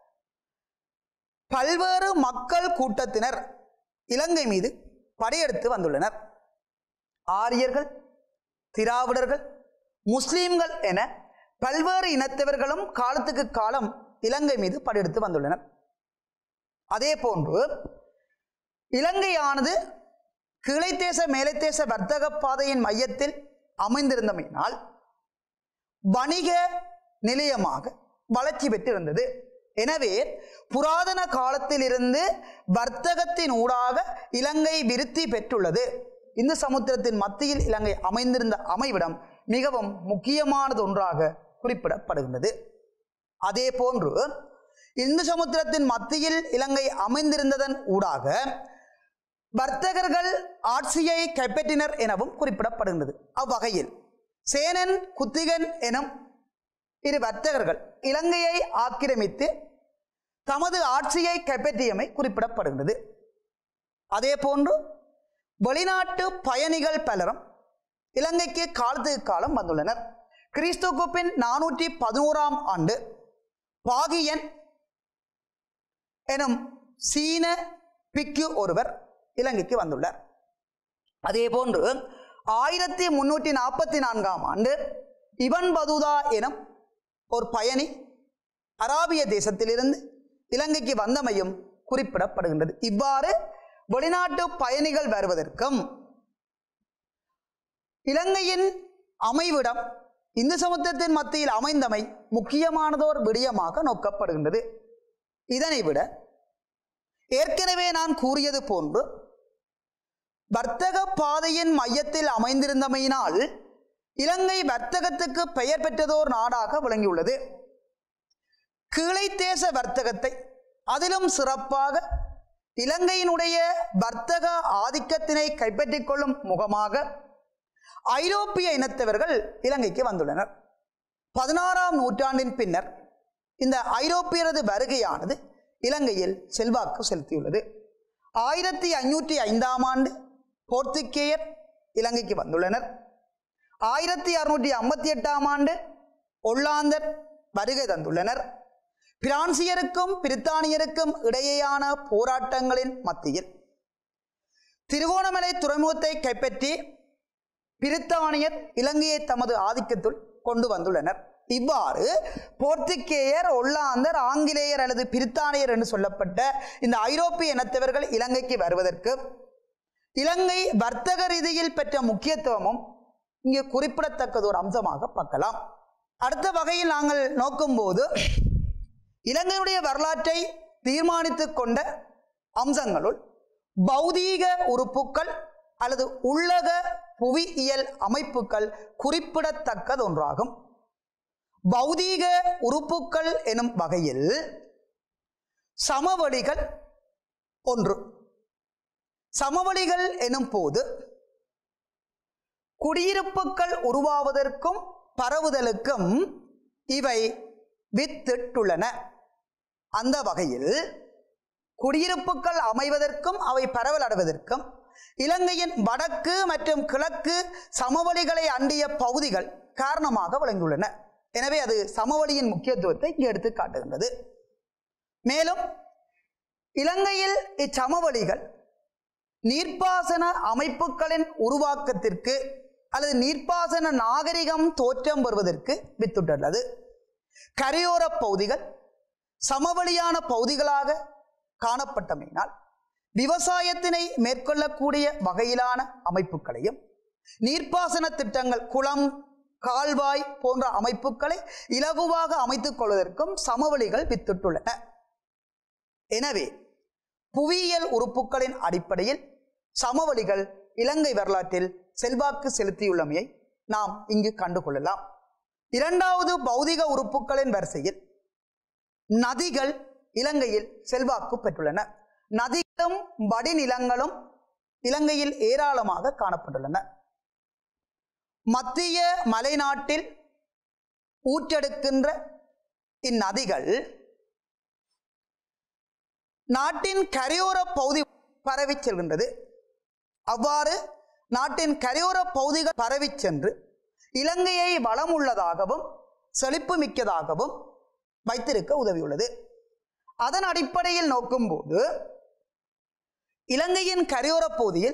பல்வேறு மக்கள் கூட்டத்தினர் இலங்கை மீது படையெடுத்து வந்துள்ளனர் ஆரியர்கள் திராவிடர்கள் முஸ்லீம்கள் என பல்வேறு இனத்தவர்களும் காலத்துக்கு காலம் இலங்கை மீது படையெடுத்து வந்துள்ளனர் அதே போன்று இலங்கையானது கிளைத்தேச மேலைத்தேச வர்த்தக பாதையின் மையத்தில் அமைந்திருந்தமையினால் வணிக நிலையமாக வளர்ச்சி பெற்றிருந்தது எனவே புராதன காலத்திலிருந்து வர்த்தகத்தின் ஊடாக இலங்கை விருத்தி பெற்றுள்ளது இந்து சமுத்திரத்தின் மத்தியில் இலங்கை அமைந்திருந்த அமைவிடம் மிகவும் முக்கியமானது ஒன்றாக குறிப்பிடப்படுகின்றது அதே போன்று இந்து சமுத்திரத்தின் மத்தியில் இலங்கை அமைந்திருந்ததன் ஊடாக வர்த்தகர்கள் ஆட்சியை கைப்பற்றினர் எனவும் குறிப்பிடப்படுகின்றது அவ்வகையில் சேனன் குத்திகன் எனும் இரு வர்த்தகர்கள் இலங்கையை ஆக்கிரமித்து தமது ஆட்சியை கைப்பற்றியமை குறிப்பிடப்படுகிறது அதே போன்று வெளிநாட்டு பயணிகள் பலரும் இலங்கைக்கு காலத்துக்கு காலம் வந்துள்ளனர் கிறிஸ்துக்கு பின் நானூற்றி பதினோராம் ஆண்டு பாகியன் எனும் சீன பிக்கு ஒருவர் இலங்கைக்கு வந்துள்ளார் அதே போன்று ஆயிரத்தி முன்னூற்றி நாற்பத்தி நான்காம் ஆண்டு இவன் பதுதா எனும் ஒரு பயணி அராபிய தேசத்திலிருந்து இலங்கைக்கு வந்தமையும் குறிப்பிடப்படுகின்றது இவ்வாறு வெளிநாட்டு பயணிகள் வருவதற்கும் இலங்கையின் அமைவிடம் இந்து சமுத்திரத்தின் மத்தியில் அமைந்தமை முக்கியமானதோர் விடயமாக நோக்கப்படுகின்றது இதனை விட ஏற்கனவே நான் கூறியது போன்று வர்த்தக பாதையின் மையத்தில் அமைந்திருந்தமையினால் இலங்கை வர்த்தகத்துக்கு பெயர் பெற்றதோர் நாடாக விளங்கியுள்ளது கீழைத்தேச வர்த்தகத்தை அதிலும் சிறப்பாக இலங்கையினுடைய வர்த்தக ஆதிக்கத்தினை கைப்பற்றிக் கொள்ளும் முகமாக ஐரோப்பிய இனத்தவர்கள் இலங்கைக்கு வந்துள்ளனர் பதினாறாம் நூற்றாண்டின் பின்னர் இந்த ஐரோப்பியரது வருகையானது இலங்கையில் செல்வாக்கு செலுத்தியுள்ளது ஆயிரத்தி ஐநூற்றி ஐந்தாம் ஆண்டு போர்த்துகேயர் இலங்கைக்கு வந்துள்ளனர் ஆயிரத்தி அறுநூற்றி ஐம்பத்தி எட்டாம் ஆண்டு ஒல்லாந்தர் வருகை தந்துள்ளனர் பிரான்சியருக்கும் பிரித்தானியருக்கும் இடையேயான போராட்டங்களின் மத்தியில் திருகோணமலை துறைமுகத்தை கைப்பற்றி பிரித்தானியர் இலங்கையை தமது ஆதிக்கத்துள் கொண்டு வந்துள்ளனர் இவ்வாறு போர்த்துகேயர் ஒல்லாந்தர் ஆங்கிலேயர் அல்லது பிரித்தானியர் என்று சொல்லப்பட்ட இந்த ஐரோப்பிய இனத்தவர்கள் இலங்கைக்கு வருவதற்கு இலங்கை வர்த்தக ரீதியில் பெற்ற முக்கியத்துவமும் இங்கே குறிப்பிடத்தக்கது ஒரு அம்சமாக பார்க்கலாம் அடுத்த வகையில் நாங்கள் நோக்கும்போது இலங்கையுடைய வரலாற்றை தீர்மானித்து கொண்ட அம்சங்களுள் பௌதீக உறுப்புக்கள் அல்லது உள்ளக புவியியல் அமைப்புகள் குறிப்பிடத்தக்கது ஒன்றாகும் பௌதீக உறுப்புக்கள் எனும் வகையில் சமவெளிகள் ஒன்று சமவெளிகள் எனும் போது குடியிருப்புகள் உருவாவதற்கும் பரவுதலுக்கும் இவை வித்திட்டுள்ளன அந்த வகையில் குடியிருப்புகள் அமைவதற்கும் அவை பரவல் அடைவதற்கும் இலங்கையின் வடக்கு மற்றும் கிழக்கு சமவெளிகளை அண்டிய பகுதிகள் காரணமாக விளங்கியுள்ளன எனவே அது சமவெளியின் முக்கியத்துவத்தை இங்கே எடுத்து காட்டுகின்றது மேலும் இலங்கையில் இச்சமவெளிகள் நீர்ப்பாசன அமைப்புகளின் உருவாக்கத்திற்கு அல்லது நீர்ப்பாசன நாகரிகம் தோற்றம் பெறுவதற்கு வித்துட்டுள்ளது கரையோர பகுதிகள் சமவெளியான பகுதிகளாக காணப்பட்டமையினால் விவசாயத்தினை மேற்கொள்ளக்கூடிய வகையிலான அமைப்புகளையும் நீர்ப்பாசன திட்டங்கள் குளம் கால்வாய் போன்ற அமைப்புகளை இலகுவாக அமைத்துக் கொள்வதற்கும் சமவெளிகள் வித்துட்டுள்ளன எனவே புவியியல் உறுப்புகளின் அடிப்படையில் சமவெளிகள் இலங்கை வரலாற்றில் செல்வாக்கு செலுத்தியுள்ளமையை நாம் இங்கு கண்டுகொள்ளலாம் இரண்டாவது பௌதிக உறுப்புகளின் வரிசையில் நதிகள் இலங்கையில் செல்வாக்கு பெற்றுள்ளன நதிகளும் வடிநிலங்களும் இலங்கையில் ஏராளமாக காணப்பட்டுள்ளன மத்திய மலைநாட்டில் ஊற்றெடுக்கின்ற இந்நதிகள் நாட்டின் கரையோர பகுதி பரவி செல்கின்றது அவ்வாறு நாட்டின் கரையோர பகுதிகள் பரவி சென்று இலங்கையை வளமுள்ளதாகவும் செழிப்பு மிக்கதாகவும் வைத்திருக்க உதவியுள்ளது அதன் அடிப்படையில் நோக்கும்போது இலங்கையின் கரையோர பகுதியில்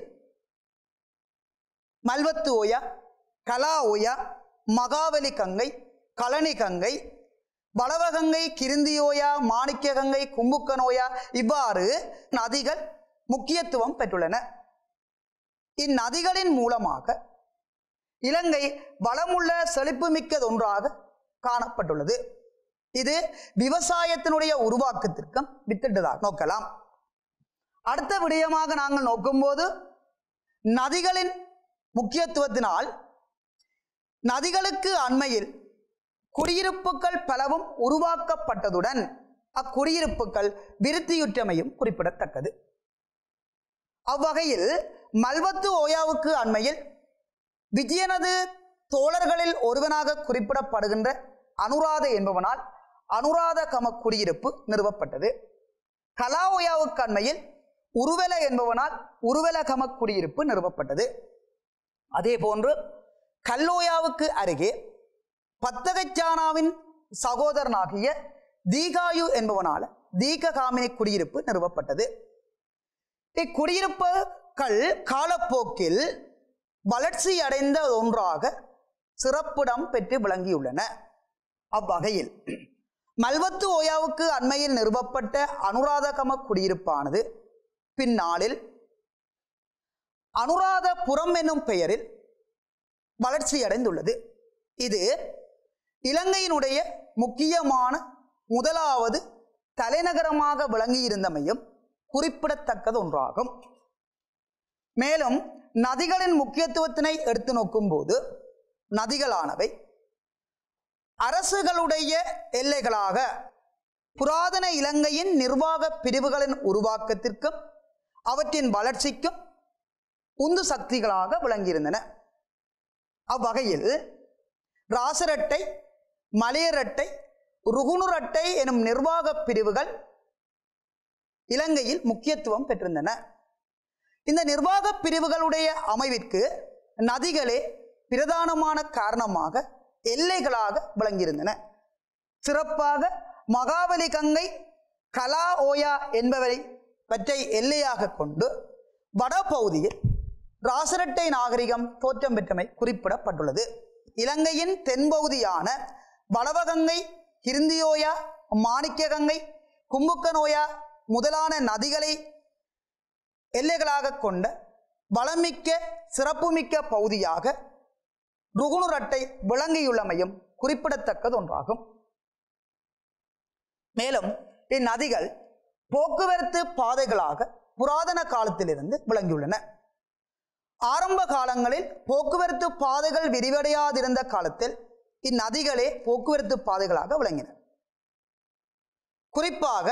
மல்வத்து ஓயா கலா ஓயா மகாவலி கங்கை கழனி கங்கை பலவகங்கை கிருந்தியோயா மாணிக்க கங்கை கும்புக்கனோயா இவ்வாறு நதிகள் முக்கியத்துவம் பெற்றுள்ளன இந்நதிகளின் மூலமாக இலங்கை வளமுள்ள செழிப்புமிக்கதொன்றாக காணப்பட்டுள்ளது இது விவசாயத்தினுடைய உருவாக்கத்திற்கும் வித்திட்டதாக நோக்கலாம் அடுத்த விடயமாக நாங்கள் நோக்கும்போது நதிகளின் முக்கியத்துவத்தினால் நதிகளுக்கு அண்மையில் குடியிருப்புகள் பலவும் உருவாக்கப்பட்டதுடன் அக்குடியிருப்புகள் விருத்தியுற்றமையும் குறிப்பிடத்தக்கது அவ்வகையில் மல்வத்து ஓயாவுக்கு அண்மையில் விஜயனது தோழர்களில் ஒருவனாக குறிப்பிடப்படுகின்ற அனுராத என்பவனால் அனுராத கம குடியிருப்பு நிறுவப்பட்டது கலாஓயாவுக்கு அண்மையில் உருவெல என்பவனால் உருவெல கம குடியிருப்பு நிறுவப்பட்டது அதே போன்று கல்லோயாவுக்கு அருகே பத்தகச்சானாவின் சகோதரனாகிய தீகாயு என்பவனால தீககாமினி குடியிருப்பு நிறுவப்பட்டது இக்குடியிருப்புகள் காலப்போக்கில் வளர்ச்சி அடைந்த ஒன்றாக சிறப்பிடம் பெற்று விளங்கியுள்ளன அவ்வகையில் மல்வத்து ஓயாவுக்கு அண்மையில் நிறுவப்பட்ட அனுராதகம குடியிருப்பானது பின்னாளில் அனுராதபுரம் என்னும் பெயரில் வளர்ச்சியடைந்துள்ளது இது இலங்கையினுடைய முக்கியமான முதலாவது தலைநகரமாக விளங்கியிருந்தமையும் குறிப்பிடத்தக்கது ஒன்றாகும் மேலும் நதிகளின் முக்கியத்துவத்தினை எடுத்து நோக்கும்போது நதிகளானவை அரசுகளுடைய எல்லைகளாக புராதன இலங்கையின் நிர்வாக பிரிவுகளின் உருவாக்கத்திற்கும் அவற்றின் வளர்ச்சிக்கும் உந்து சக்திகளாக விளங்கியிருந்தன அவ்வகையில் ராசரட்டை மலையரட்டை ருகுணுரட்டை எனும் நிர்வாக பிரிவுகள் இலங்கையில் முக்கியத்துவம் பெற்றிருந்தன இந்த நிர்வாக பிரிவுகளுடைய அமைவிற்கு நதிகளே பிரதானமான காரணமாக எல்லைகளாக விளங்கியிருந்தன சிறப்பாக மகாபலி கங்கை கலா ஓயா என்பவரை பற்றை எல்லையாக கொண்டு வடபகுதியில் ராசரட்டை நாகரிகம் தோற்றம் பெற்றமை குறிப்பிடப்பட்டுள்ளது இலங்கையின் தென்பகுதியான வளவகங்கை கிருந்தியோயா மாணிக்ககங்கை கும்புக்கனோயா முதலான நதிகளை எல்லைகளாக கொண்ட வளமிக்க சிறப்புமிக்க பகுதியாக ருகுணுரட்டை விளங்கியுள்ளமையும் குறிப்பிடத்தக்கது ஒன்றாகும் மேலும் இந்நதிகள் போக்குவரத்து பாதைகளாக புராதன காலத்திலிருந்து விளங்கியுள்ளன ஆரம்ப காலங்களில் போக்குவரத்து பாதைகள் விரிவடையாதிருந்த காலத்தில் இந்நதிகளே போக்குவரத்து பாதைகளாக விளங்கின குறிப்பாக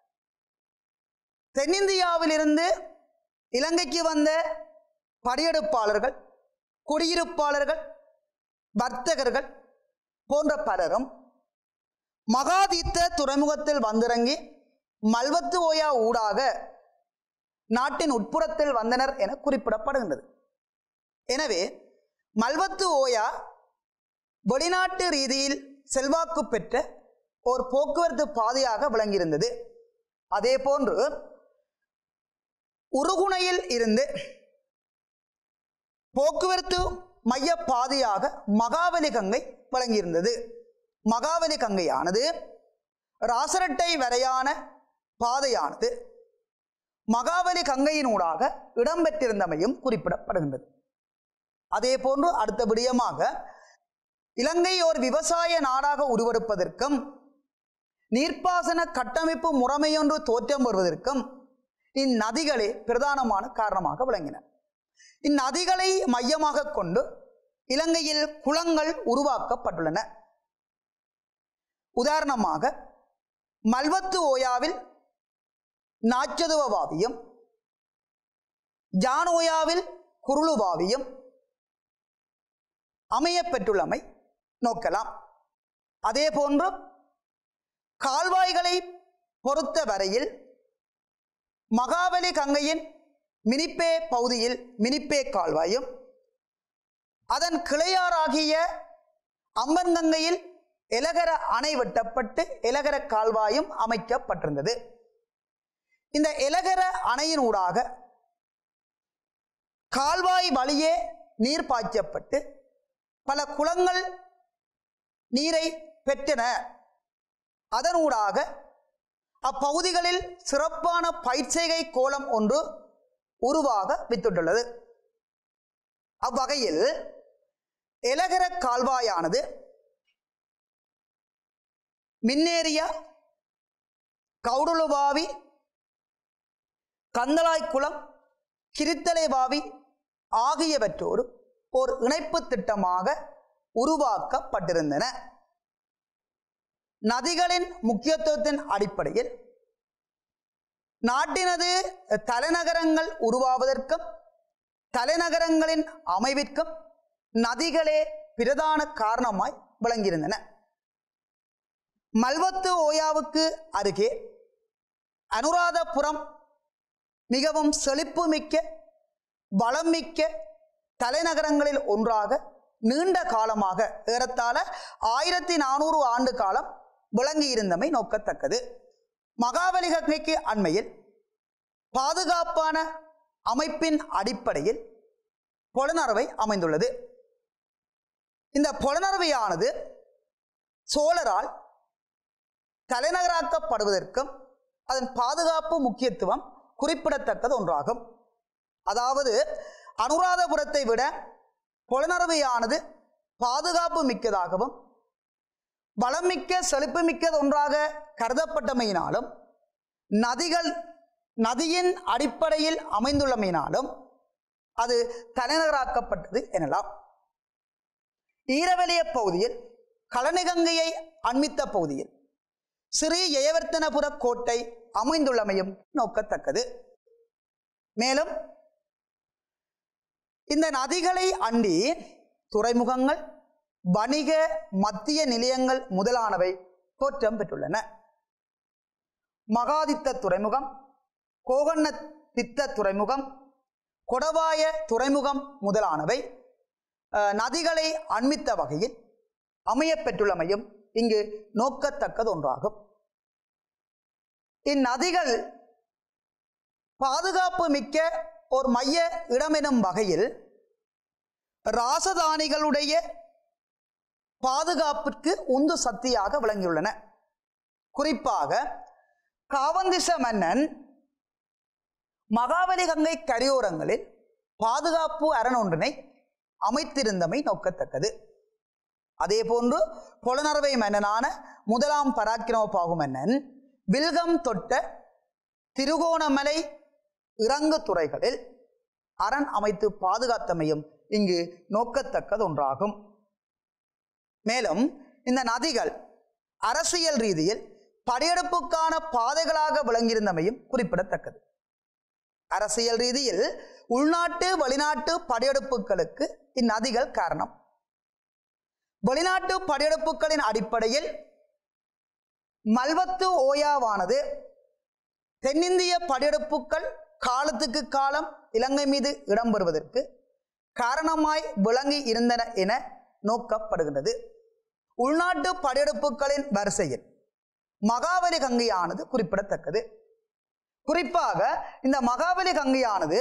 தென்னிந்தியாவிலிருந்து இலங்கைக்கு வந்த படையெடுப்பாளர்கள் குடியிருப்பாளர்கள் வர்த்தகர்கள் போன்ற பலரும் மகாதீத்த துறைமுகத்தில் வந்திறங்கி மல்வத்து ஓயா ஊடாக நாட்டின் உட்புறத்தில் வந்தனர் என குறிப்பிடப்படுகின்றது எனவே மல்வத்து ஓயா வெளிநாட்டு ரீதியில் செல்வாக்கு பெற்ற ஒரு போக்குவரத்து பாதையாக விளங்கியிருந்தது அதே போன்று உருகுணையில் இருந்து போக்குவரத்து மைய பாதையாக மகாபலி கங்கை விளங்கியிருந்தது மகாபலி கங்கையானது ராசரட்டை வரையான பாதையானது மகாபலி கங்கையினூடாக இடம்பெற்றிருந்தமையும் குறிப்பிடப்படுகின்றது அதே போன்று அடுத்த விடயமாக இலங்கை ஒரு விவசாய நாடாக உருவெடுப்பதற்கும் நீர்ப்பாசன கட்டமைப்பு முறைமையொன்று தோற்றம் வருவதற்கும் இந்நதிகளே பிரதானமான காரணமாக விளங்கின இந்நதிகளை மையமாக கொண்டு இலங்கையில் குளங்கள் உருவாக்கப்பட்டுள்ளன உதாரணமாக மல்வத்து ஓயாவில் நாச்சதுவ வாவியம் ஜானோயாவில் குருளுவாவியம் அமையப்பெற்றுள்ளமை நோக்கலாம் அதே போன்று கால்வாய்களை பொறுத்த வரையில் மகாபலி கங்கையின் மினிப்பே பகுதியில் மினிப்பே கால்வாயும் அதன் கிளையாராகிய அம்பன் கங்கையில் எலகர அணை வெட்டப்பட்டு எலகர கால்வாயும் அமைக்கப்பட்டிருந்தது இந்த எலகர அணையினூடாக கால்வாய் வழியே நீர் பாய்ச்சப்பட்டு பல குளங்கள் நீரை பெற்றன அதனூடாக அப்பகுதிகளில் சிறப்பான பயிற்சிகை கோலம் ஒன்று உருவாக வித்துள்ளது அவ்வகையில் எலகர கால்வாயானது மின்னேரியா கவுடுலுபாவி கந்தளாய்க்குளம் கிரித்தலை பாவி ஆகியவற்றோடு ஒரு இணைப்பு திட்டமாக உருவாக்கப்பட்டிருந்தன நதிகளின் முக்கியத்துவத்தின் அடிப்படையில் நாட்டினது தலைநகரங்கள் உருவாவதற்கும் தலைநகரங்களின் அமைவிற்கும் நதிகளே பிரதான காரணமாய் விளங்கியிருந்தன மல்வத்து ஓயாவுக்கு அருகே அனுராதபுரம் மிகவும் செழிப்புமிக்க வளமிக்க தலைநகரங்களில் ஒன்றாக நீண்ட காலமாக ஏறத்தாழ ஆயிரத்தி நானூறு ஆண்டு காலம் விளங்கியிருந்தமை நோக்கத்தக்கது மகாபலி கங்கைக்கு அண்மையில் பாதுகாப்பான அமைப்பின் அடிப்படையில் புலனறுவை அமைந்துள்ளது இந்த புலனறுவையானது சோழரால் தலைநகராக்கப்படுவதற்கும் அதன் பாதுகாப்பு முக்கியத்துவம் குறிப்பிடத்தக்கது ஒன்றாகும் அதாவது அனுராதபுரத்தை விட புலனறுவையானது பாதுகாப்பு மிக்கதாகவும் வளமிக்க செழிப்புமிக்கது ஒன்றாக கருதப்பட்டமையினாலும் நதிகள் நதியின் அடிப்படையில் அமைந்துள்ளமையினாலும் அது தலைநகராக்கப்பட்டது எனலாம் ஈரவெளிய பகுதியில் கலனிகங்கையை அண்மித்த பகுதியில் ஸ்ரீ ஜெயவர்த்தனபுர கோட்டை அமைந்துள்ளமையும் நோக்கத்தக்கது மேலும் இந்த நதிகளை அண்டி துறைமுகங்கள் வணிக மத்திய நிலையங்கள் முதலானவை தோற்றம் பெற்றுள்ளன மகாதித்த துறைமுகம் கோகண்ண தித்த துறைமுகம் கொடவாய துறைமுகம் முதலானவை அஹ், நதிகளை அண்மித்த வகையில் அமையப்பெற்றுள்ளமையும் இங்கு நோக்கத்தக்கது ஒன்றாகும் இந்நதிகள் பாதுகாப்பு மிக்க ஒரு மைய இடமெனும் வகையில் ராசதானிகளுடைய பாதுகாப்பிற்கு உந்து சக்தியாக விளங்கியுள்ளன குறிப்பாக காவந்திச மன்னன் மகாபலி கங்கை கரையோரங்களில் பாதுகாப்பு அரண் ஒன்றினை அமைத்திருந்தமை நோக்கத்தக்கது அதேபோன்று பொலனறுவை மன்னனான முதலாம் பராக்கிரமபாகு மன்னன் வில்கம் தொட்ட திருகோணமலை இறங்கு துறைகளில் அரண் அமைத்து பாதுகாத்தமையும் இங்கு நோக்கத்தக்கது ஒன்றாகும் மேலும் இந்த நதிகள் அரசியல் ரீதியில் படையெடுப்புக்கான பாதைகளாக விளங்கியிருந்தமையும் குறிப்பிடத்தக்கது அரசியல் ரீதியில் உள்நாட்டு வெளிநாட்டு படையெடுப்புகளுக்கு இந்நதிகள் காரணம் வெளிநாட்டு படையெடுப்புகளின் அடிப்படையில் மல்வத்து ஓயாவானது தென்னிந்திய படையெடுப்புகள் காலத்துக்கு காலம் இலங்கை மீது இடம்பெறுவதற்கு காரணமாய் விளங்கி இருந்தன என நோக்கப்படுகின்றது உள்நாட்டு படையெடுப்புகளின் வரிசையில் மகாபலி கங்கையானது குறிப்பிடத்தக்கது குறிப்பாக இந்த மகாபலி கங்கையானது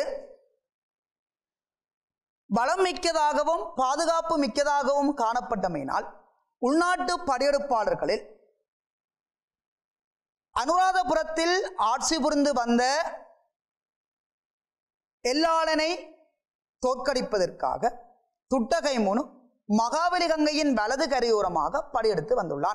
பலம் மிக்கதாகவும் பாதுகாப்பு மிக்கதாகவும் காணப்பட்டமையினால் உள்நாட்டு படையெடுப்பாளர்களில் அனுராதபுரத்தில் ஆட்சி புரிந்து வந்த எல்லாளனை தோற்கடிப்பதற்காக துட்டகை முனு மகாபலி கங்கையின் வலது கரையோரமாக படையெடுத்து வந்துள்ளான்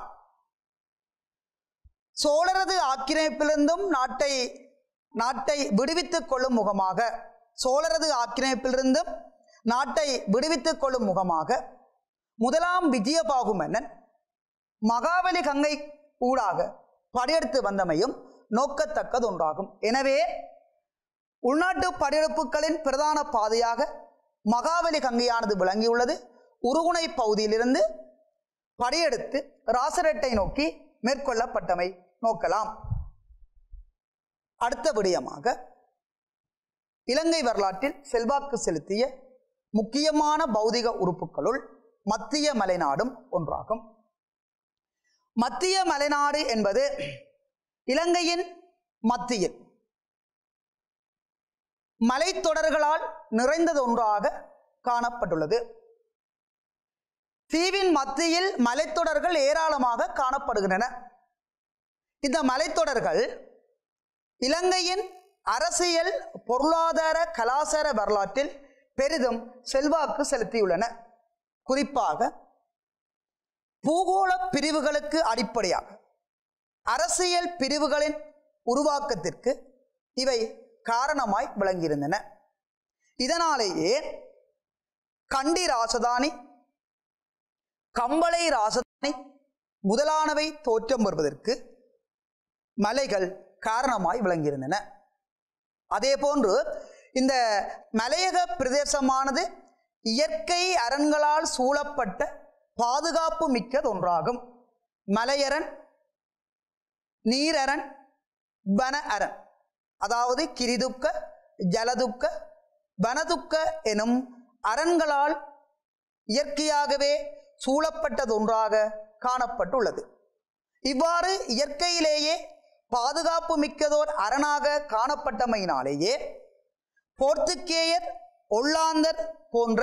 சோழரது ஆக்கிரமிப்பிலிருந்தும் நாட்டை நாட்டை விடுவித்துக் கொள்ளும் முகமாக சோழரது ஆக்கிரமிப்பிலிருந்தும் நாட்டை விடுவித்துக் கொள்ளும் முகமாக முதலாம் விஜயபாகு மன்னன் மகாபலி கங்கை ஊடாக படையெடுத்து வந்தமையும் நோக்கத்தக்கது ஒன்றாகும் எனவே உள்நாட்டு படையெடுப்புகளின் பிரதான பாதையாக மகாபலி கங்கையானது விளங்கியுள்ளது உருகுணை பகுதியிலிருந்து படையெடுத்து ராசரெட்டை நோக்கி மேற்கொள்ளப்பட்டமை நோக்கலாம் அடுத்த விடயமாக இலங்கை வரலாற்றில் செல்வாக்கு செலுத்திய முக்கியமான பௌதிக உறுப்புகளுள் மத்திய மலைநாடும் ஒன்றாகும் மத்திய மலைநாடு என்பது இலங்கையின் மத்தியில் மலைத்தொடர்களால் நிறைந்தது ஒன்றாக காணப்பட்டுள்ளது தீவின் மத்தியில் மலைத்தொடர்கள் ஏராளமாக காணப்படுகின்றன இந்த மலைத்தொடர்கள் இலங்கையின் அரசியல் பொருளாதார கலாச்சார வரலாற்றில் பெரிதும் செல்வாக்கு செலுத்தியுள்ளன குறிப்பாக பூகோள பிரிவுகளுக்கு அடிப்படையாக அரசியல் பிரிவுகளின் உருவாக்கத்திற்கு இவை காரணமாய் விளங்கியிருந்தன இதனாலேயே கண்டி ராசதானி கம்பளை ராசதானி முதலானவை தோற்றம் வருவதற்கு மலைகள் காரணமாய் விளங்கியிருந்தன அதே போன்று இந்த மலையக பிரதேசமானது இயற்கை அரண்களால் சூழப்பட்ட பாதுகாப்பு மிக்கது ஒன்றாகும் மலையரண் நீரரண் வன அரண் அதாவது கிரிதுக்க ஜலதுக்க வனதுக்க எனும் அரண்களால் இயற்கையாகவே சூழப்பட்டதொன்றாக காணப்பட்டுள்ளது இவ்வாறு இயற்கையிலேயே பாதுகாப்பு மிக்கதோர் அரணாக காணப்பட்டமையினாலேயே போர்த்துக்கேயர் ஒல்லாந்தர் போன்ற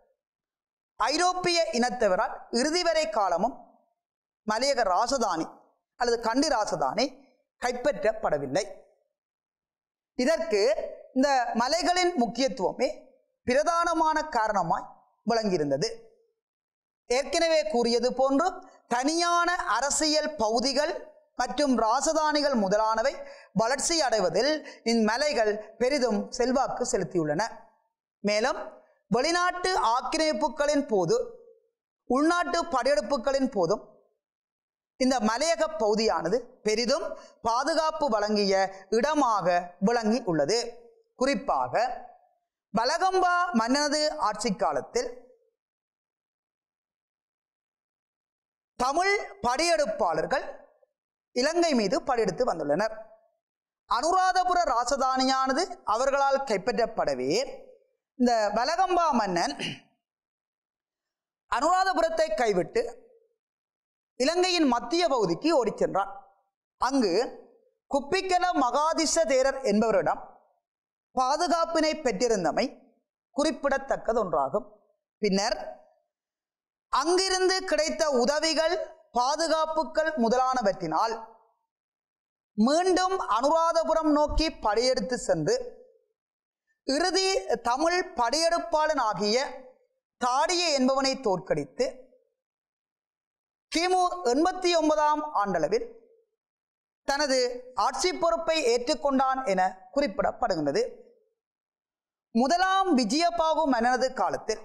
ஐரோப்பிய இனத்தவரால் இறுதி வரை காலமும் மலையக ராசதானி அல்லது கண்டி ராசதானி கைப்பற்றப்படவில்லை இதற்கு இந்த மலைகளின் முக்கியத்துவமே பிரதானமான காரணமாய் விளங்கியிருந்தது ஏற்கனவே கூறியது போன்று தனியான அரசியல் பகுதிகள் மற்றும் ராசதானிகள் முதலானவை வளர்ச்சி அடைவதில் இம்மலைகள் பெரிதும் செல்வாக்கு செலுத்தியுள்ளன மேலும் வெளிநாட்டு ஆக்கிரமிப்புகளின் போது உள்நாட்டு படையெடுப்புகளின் போதும் இந்த மலையக பகுதியானது பெரிதும் பாதுகாப்பு வழங்கிய இடமாக விளங்கி உள்ளது குறிப்பாக பலகம்பா மன்னனது ஆட்சி காலத்தில் தமிழ் படையெடுப்பாளர்கள் இலங்கை மீது படையெடுத்து வந்துள்ளனர் அனுராதபுர ராசதானியானது அவர்களால் கைப்பற்றப்படவே இந்த வலகம்பா மன்னன் அனுராதபுரத்தை கைவிட்டு இலங்கையின் மத்திய பகுதிக்கு ஓடிச் சென்றான் அங்கு குப்பிக்கல மகாதிச தேரர் என்பவரிடம் பாதுகாப்பினை பெற்றிருந்தமை குறிப்பிடத்தக்கது ஒன்றாகும் பின்னர் அங்கிருந்து கிடைத்த உதவிகள் பாதுகாப்புகள் முதலானவற்றினால் மீண்டும் அனுராதபுரம் நோக்கி படையெடுத்து சென்று இறுதி தமிழ் படையெடுப்பாளன் ஆகிய தாடிய என்பவனை தோற்கடித்து கிமு எண்பத்தி ஒன்பதாம் ஆண்டளவில் தனது ஆட்சி பொறுப்பை ஏற்றுக்கொண்டான் என குறிப்பிடப்படுகின்றது முதலாம் விஜயபாகு மன்னனது காலத்தில்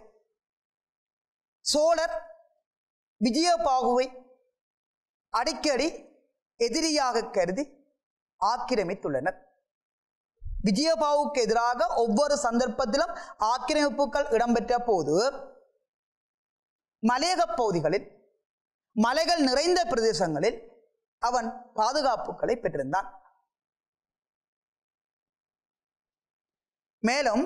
சோழர் விஜயபாகுவை அடிக்கடி எதிரியாக கருதி ஆக்கிரமித்துள்ளனர் விஜயபாவுக்கு எதிராக ஒவ்வொரு சந்தர்ப்பத்திலும் ஆக்கிரமிப்புகள் இடம்பெற்ற போது மலையக பகுதிகளில் மலைகள் நிறைந்த பிரதேசங்களில் அவன் பாதுகாப்புகளை பெற்றிருந்தான் மேலும்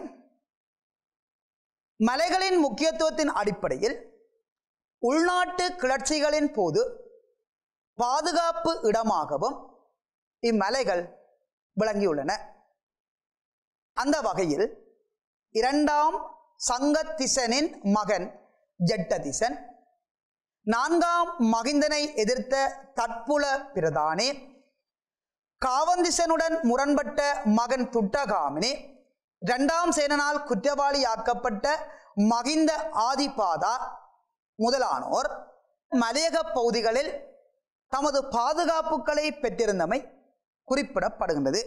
மலைகளின் முக்கியத்துவத்தின் அடிப்படையில் உள்நாட்டு கிளர்ச்சிகளின் போது பாதுகாப்பு இடமாகவும் இம்மலைகள் விளங்கியுள்ளன அந்த வகையில் இரண்டாம் சங்கத்திசனின் மகன் ஜட்டதிசன் நான்காம் மகிந்தனை எதிர்த்த தட்புல பிரதானே காவந்திசனுடன் முரண்பட்ட மகன் துட்டகாமினி இரண்டாம் சேனனால் குற்றவாளியாக்கப்பட்ட மகிந்த ஆதிபாதா முதலானோர் மலையக பகுதிகளில் தமது பாதுகாப்புகளை பெற்றிருந்தமை குறிப்பிடப்படுகின்றது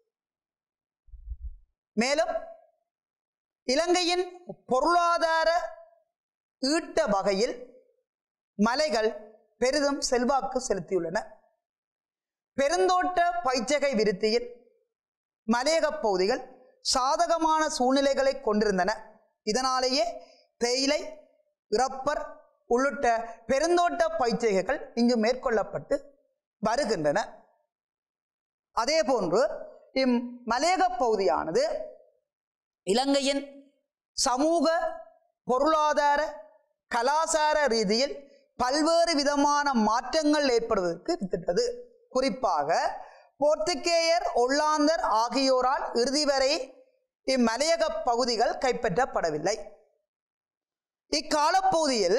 மேலும் இலங்கையின் பொருளாதார ஈட்ட வகையில் மலைகள் பெரிதும் செல்வாக்கு செலுத்தியுள்ளன பெருந்தோட்ட பைச்சகை விருத்தியில் மலையக பகுதிகள் சாதகமான சூழ்நிலைகளை கொண்டிருந்தன இதனாலேயே தேயிலை இறப்பர் உள்ளிட்ட பெருந்தோட்ட பயிற்சிகைகள் இங்கு மேற்கொள்ளப்பட்டு வருகின்றன அதேபோன்று இம் மலையக பகுதியானது இலங்கையின் சமூக பொருளாதார கலாசார ரீதியில் பல்வேறு விதமான மாற்றங்கள் ஏற்படுவதற்கு வித்திட்டது குறிப்பாக போர்த்துகேயர் ஒல்லாந்தர் ஆகியோரால் இறுதி வரை இம்மலையக பகுதிகள் கைப்பற்றப்படவில்லை இக்காலப்பகுதியில்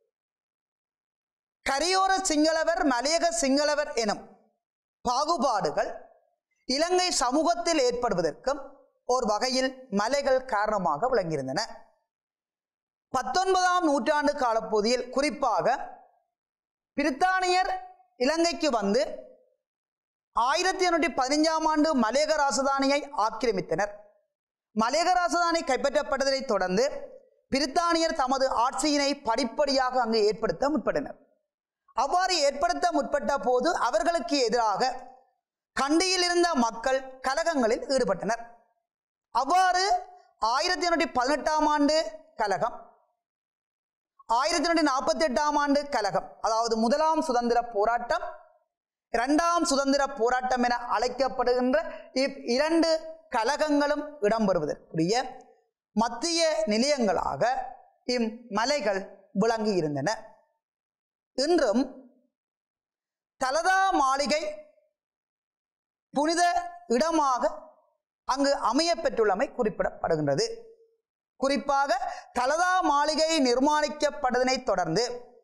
கரையோர சிங்களவர் மலையக சிங்களவர் எனும் பாகுபாடுகள் இலங்கை சமூகத்தில் ஏற்படுவதற்கும் ஒரு வகையில் மலைகள் காரணமாக விளங்கியிருந்தன பத்தொன்பதாம் நூற்றாண்டு காலப்பகுதியில் குறிப்பாக பிரித்தானியர் இலங்கைக்கு வந்து ஆயிரத்தி எண்ணூற்றி பதினைஞ்சாம் ஆண்டு மலையக ராசதானியை ஆக்கிரமித்தனர் மலையக ராசதானி கைப்பற்றப்பட்டதைத் தொடர்ந்து பிரித்தானியர் தமது ஆட்சியினை படிப்படியாக அங்கு ஏற்படுத்த முற்பட்டனர் அவ்வாறு ஏற்படுத்த முற்பட்ட போது அவர்களுக்கு எதிராக கண்டியில் இருந்த மக்கள் கலகங்களில் ஈடுபட்டனர் அவ்வாறு ஆயிரத்தி எண்ணூற்றி பதினெட்டாம் ஆண்டு கலகம் ஆயிரத்தி எண்ணூற்றி நாற்பத்தி எட்டாம் ஆண்டு கலகம் அதாவது முதலாம் சுதந்திர போராட்டம் இரண்டாம் சுதந்திர போராட்டம் என அழைக்கப்படுகின்ற இவ் இரண்டு கலகங்களும் இடம்பெறுவதற்குரிய மத்திய நிலையங்களாக இம் மலைகள் விளங்கி இருந்தன இன்றும் தலதா மாளிகை புனித இடமாக அங்கு அமைய பெற்றுள்ளமை குறிப்பிடப்படுகின்றது குறிப்பாக தலதா மாளிகை நிர்மாணிக்கப்பட்டதனைத் தொடர்ந்து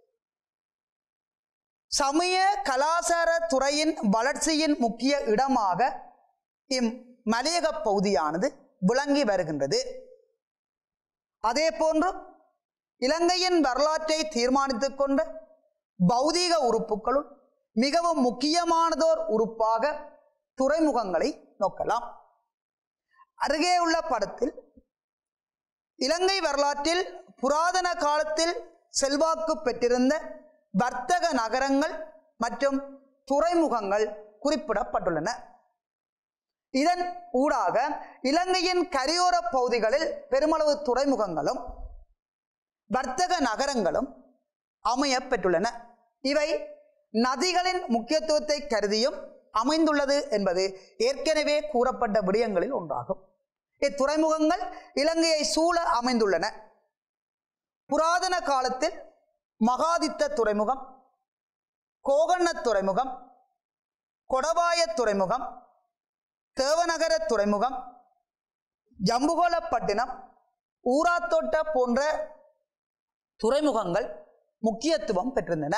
சமய கலாசார துறையின் வளர்ச்சியின் முக்கிய இடமாக இம் மலையக பகுதியானது விளங்கி வருகின்றது அதே போன்று இலங்கையின் வரலாற்றை தீர்மானித்துக் கொண்ட பௌதீக உறுப்புகளுள் மிகவும் முக்கியமானதோர் உறுப்பாக துறைமுகங்களை நோக்கலாம் அருகே உள்ள படத்தில் இலங்கை வரலாற்றில் புராதன காலத்தில் செல்வாக்கு பெற்றிருந்த வர்த்தக நகரங்கள் மற்றும் துறைமுகங்கள் குறிப்பிடப்பட்டுள்ளன இதன் ஊடாக இலங்கையின் கரையோர பகுதிகளில் பெருமளவு துறைமுகங்களும் வர்த்தக நகரங்களும் அமைய பெற்றுள்ளன இவை நதிகளின் முக்கியத்துவத்தை கருதியும் அமைந்துள்ளது என்பது ஏற்கனவே கூறப்பட்ட விடயங்களில் ஒன்றாகும் இத்துறைமுகங்கள் இலங்கையை சூழ அமைந்துள்ளன புராதன காலத்தில் மகாதித்த துறைமுகம் கோகண்ண துறைமுகம் கொடவாய துறைமுகம் தேவநகர துறைமுகம் ஜம்புகோலப்பட்டினம் ஊராத்தோட்ட போன்ற துறைமுகங்கள் முக்கியத்துவம் பெற்றிருந்தன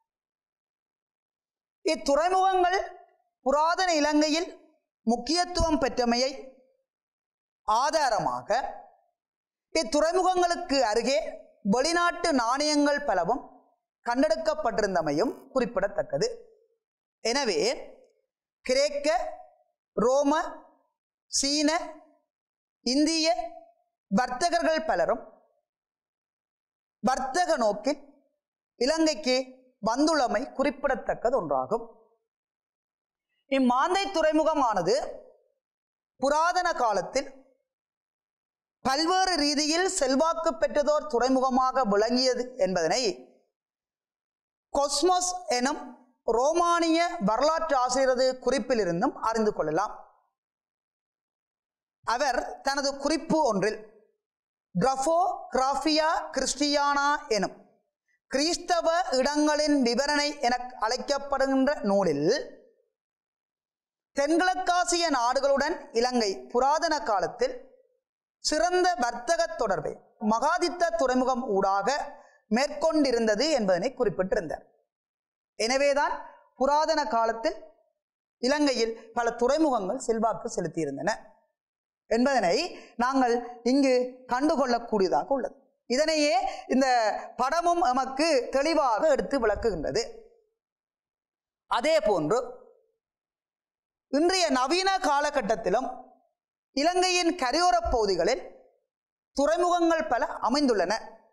இத்துறைமுகங்கள் புராதன இலங்கையில் முக்கியத்துவம் பெற்றமையை ஆதாரமாக இத்துறைமுகங்களுக்கு அருகே வெளிநாட்டு நாணயங்கள் பலவும் கண்டெடுக்கப்பட்டிருந்தமையும் குறிப்பிடத்தக்கது எனவே கிரேக்க ரோம சீன இந்திய வர்த்தகர்கள் பலரும் வர்த்தக நோக்கில் இலங்கைக்கு வந்துள்ளமை குறிப்பிடத்தக்கது ஒன்றாகும் இம்மாந்தை துறைமுகமானது புராதன காலத்தில் பல்வேறு ரீதியில் செல்வாக்கு பெற்றதோர் துறைமுகமாக விளங்கியது என்பதனை கொஸ்மோஸ் எனும் ரோமானிய வரலாற்று ஆசிரியரது குறிப்பிலிருந்தும் அறிந்து கொள்ளலாம் அவர் தனது குறிப்பு ஒன்றில் கிரஃபோ கிராஃபியா கிறிஸ்டியானா எனும் கிறிஸ்தவ இடங்களின் விவரணை என அழைக்கப்படுகின்ற நூலில் தென்கிழக்காசிய நாடுகளுடன் இலங்கை புராதன காலத்தில் சிறந்த வர்த்தக தொடர்பை மகாதித்த துறைமுகம் ஊடாக மேற்கொண்டிருந்தது என்பதனை குறிப்பிட்டிருந்தார் எனவேதான் புராதன காலத்தில் இலங்கையில் பல துறைமுகங்கள் செல்வாக்கு செலுத்தியிருந்தன என்பதனை நாங்கள் இங்கு கண்டுகொள்ளக்கூடியதாக உள்ளது இதனையே இந்த படமும் நமக்கு தெளிவாக எடுத்து விளக்குகின்றது அதே போன்று இன்றைய நவீன காலகட்டத்திலும் இலங்கையின் கரையோரப் பகுதிகளில் துறைமுகங்கள் பல அமைந்துள்ளன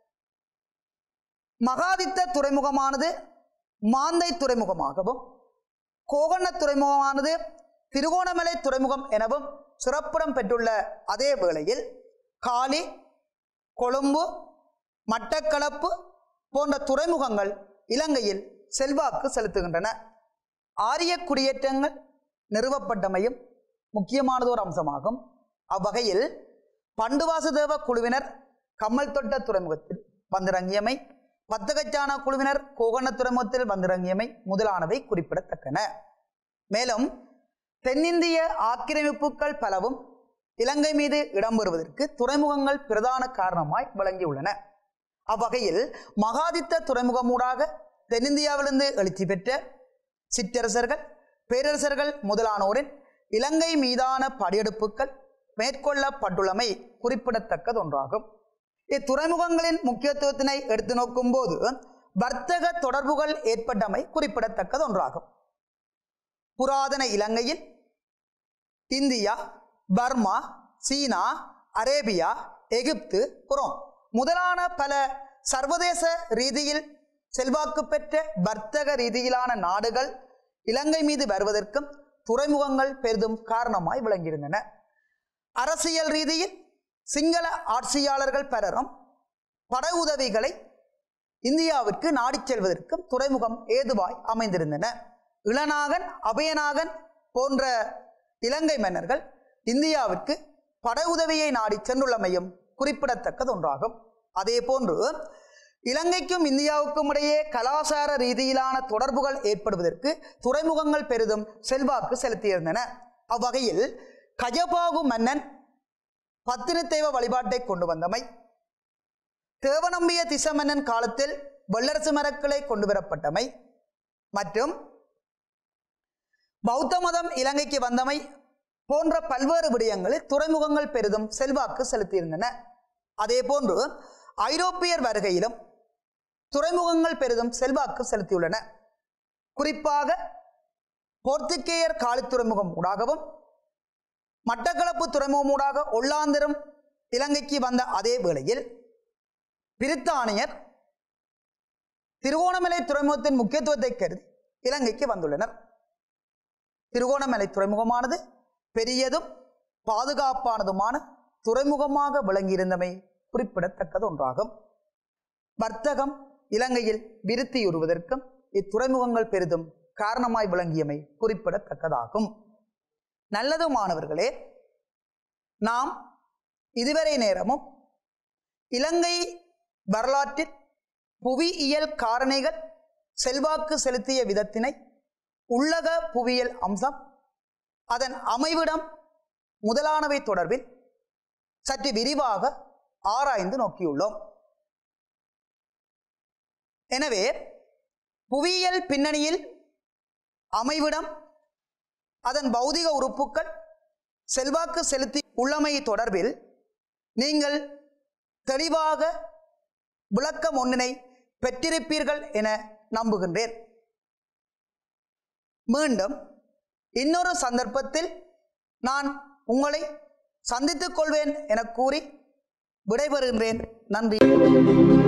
மகாதித்த துறைமுகமானது மாந்தை துறைமுகமாகவும் கோகண்ண துறைமுகமானது திருகோணமலை துறைமுகம் எனவும் சிறப்பிடம் பெற்றுள்ள அதே வேளையில் காலி கொழும்பு மட்டக்களப்பு போன்ற துறைமுகங்கள் இலங்கையில் செல்வாக்கு செலுத்துகின்றன ஆரிய குடியேற்றங்கள் நிறுவப்பட்டமையும் முக்கியமானதோர் அம்சமாகும் அவ்வகையில் பண்டுவாசுதேவ குழுவினர் கம்மல் தொட்ட துறைமுகத்தில் வந்திறங்கியமை பத்தகச்சான குழுவினர் கோகண்ண துறைமுகத்தில் வந்திறங்கியமை முதலானவை குறிப்பிடத்தக்கன மேலும் தென்னிந்திய ஆக்கிரமிப்புகள் பலவும் இலங்கை மீது இடம்பெறுவதற்கு துறைமுகங்கள் பிரதான காரணமாய் விளங்கியுள்ளன அவ்வகையில் மகாதித்த துறைமுகமூடாக தென்னிந்தியாவிலிருந்து எழுச்சி பெற்ற சிற்றரசர்கள் பேரரசர்கள் முதலானோரின் இலங்கை மீதான படையெடுப்புகள் மேற்கொள்ளப்பட்டுள்ளமை குறிப்பிடத்தக்கது ஒன்றாகும் இத்துறைமுகங்களின் முக்கியத்துவத்தினை எடுத்து நோக்கும் போது வர்த்தக தொடர்புகள் ஏற்பட்டமை குறிப்பிடத்தக்கது ஒன்றாகும் புராதன இலங்கையில் இந்தியா பர்மா சீனா அரேபியா எகிப்து புரோம் முதலான பல சர்வதேச ரீதியில் செல்வாக்கு பெற்ற வர்த்தக ரீதியிலான நாடுகள் இலங்கை மீது வருவதற்கும் துறைமுகங்கள் பெரிதும் காரணமாய் விளங்கியிருந்தன அரசியல் ரீதியில் சிங்கள ஆட்சியாளர்கள் பலரும் படை உதவிகளை இந்தியாவிற்கு நாடிச் செல்வதற்கும் துறைமுகம் ஏதுவாய் அமைந்திருந்தன இளநாகன் அபயநாகன் போன்ற இலங்கை மன்னர்கள் இந்தியாவிற்கு படை உதவியை நாடி சென்றுள்ளமையும் குறிப்பிடத்தக்கது ஒன்றாகும் அதே போன்று இலங்கைக்கும் இந்தியாவுக்கும் இடையே கலாசார ரீதியிலான தொடர்புகள் ஏற்படுவதற்கு துறைமுகங்கள் பெரிதும் செல்வாக்கு செலுத்தியிருந்தன அவ்வகையில் கஜபாகு மன்னன் பத்தினி தெய்வ வழிபாட்டை கொண்டு வந்தமை தேவநம்பிய திசமன்னன் காலத்தில் வல்லரசு மரக்களை கொண்டு வரப்பட்டமை மற்றும் பௌத்த மதம் இலங்கைக்கு வந்தமை போன்ற பல்வேறு விடயங்களில் துறைமுகங்கள் பெரிதும் செல்வாக்கு செலுத்தியிருந்தன அதே போன்று ஐரோப்பியர் வருகையிலும் துறைமுகங்கள் பெரிதும் செல்வாக்கு செலுத்தியுள்ளன குறிப்பாக போர்த்துகேயர் காலி துறைமுகம் ஊடாகவும் மட்டக்களப்பு துறைமுகம் ஊடாக ஒல்லாந்திரம் இலங்கைக்கு வந்த அதே வேளையில் பிரித்தானியர் திருகோணமலை துறைமுகத்தின் முக்கியத்துவத்தை கருதி இலங்கைக்கு வந்துள்ளனர் திருகோணமலை துறைமுகமானது பெரியதும் பாதுகாப்பானதுமான துறைமுகமாக விளங்கியிருந்தமை குறிப்பிடத்தக்கது ஒன்றாகும் வர்த்தகம் இலங்கையில் விருத்தியுறுவதற்கும் இத்துறைமுகங்கள் பெரிதும் காரணமாய் விளங்கியமை குறிப்பிடத்தக்கதாகும் நல்லது மாணவர்களே நாம் இதுவரை நேரமும் இலங்கை வரலாற்றில் புவியியல் காரணிகள் செல்வாக்கு செலுத்திய விதத்தினை உள்ளக புவியியல் அம்சம் அதன் அமைவிடம் முதலானவை தொடர்பில் சற்று விரிவாக ஆராய்ந்து நோக்கியுள்ளோம் எனவே புவியியல் பின்னணியில் அமைவிடம் அதன் பௌதிக உறுப்புக்கள் செல்வாக்கு செலுத்தி உள்ளமை தொடர்பில் நீங்கள் தெளிவாக விளக்கம் ஒன்றினை பெற்றிருப்பீர்கள் என நம்புகின்றேன் மீண்டும் இன்னொரு சந்தர்ப்பத்தில் நான் உங்களை சந்தித்துக் கொள்வேன் என கூறி விடைபெறுகின்றேன் நன்றி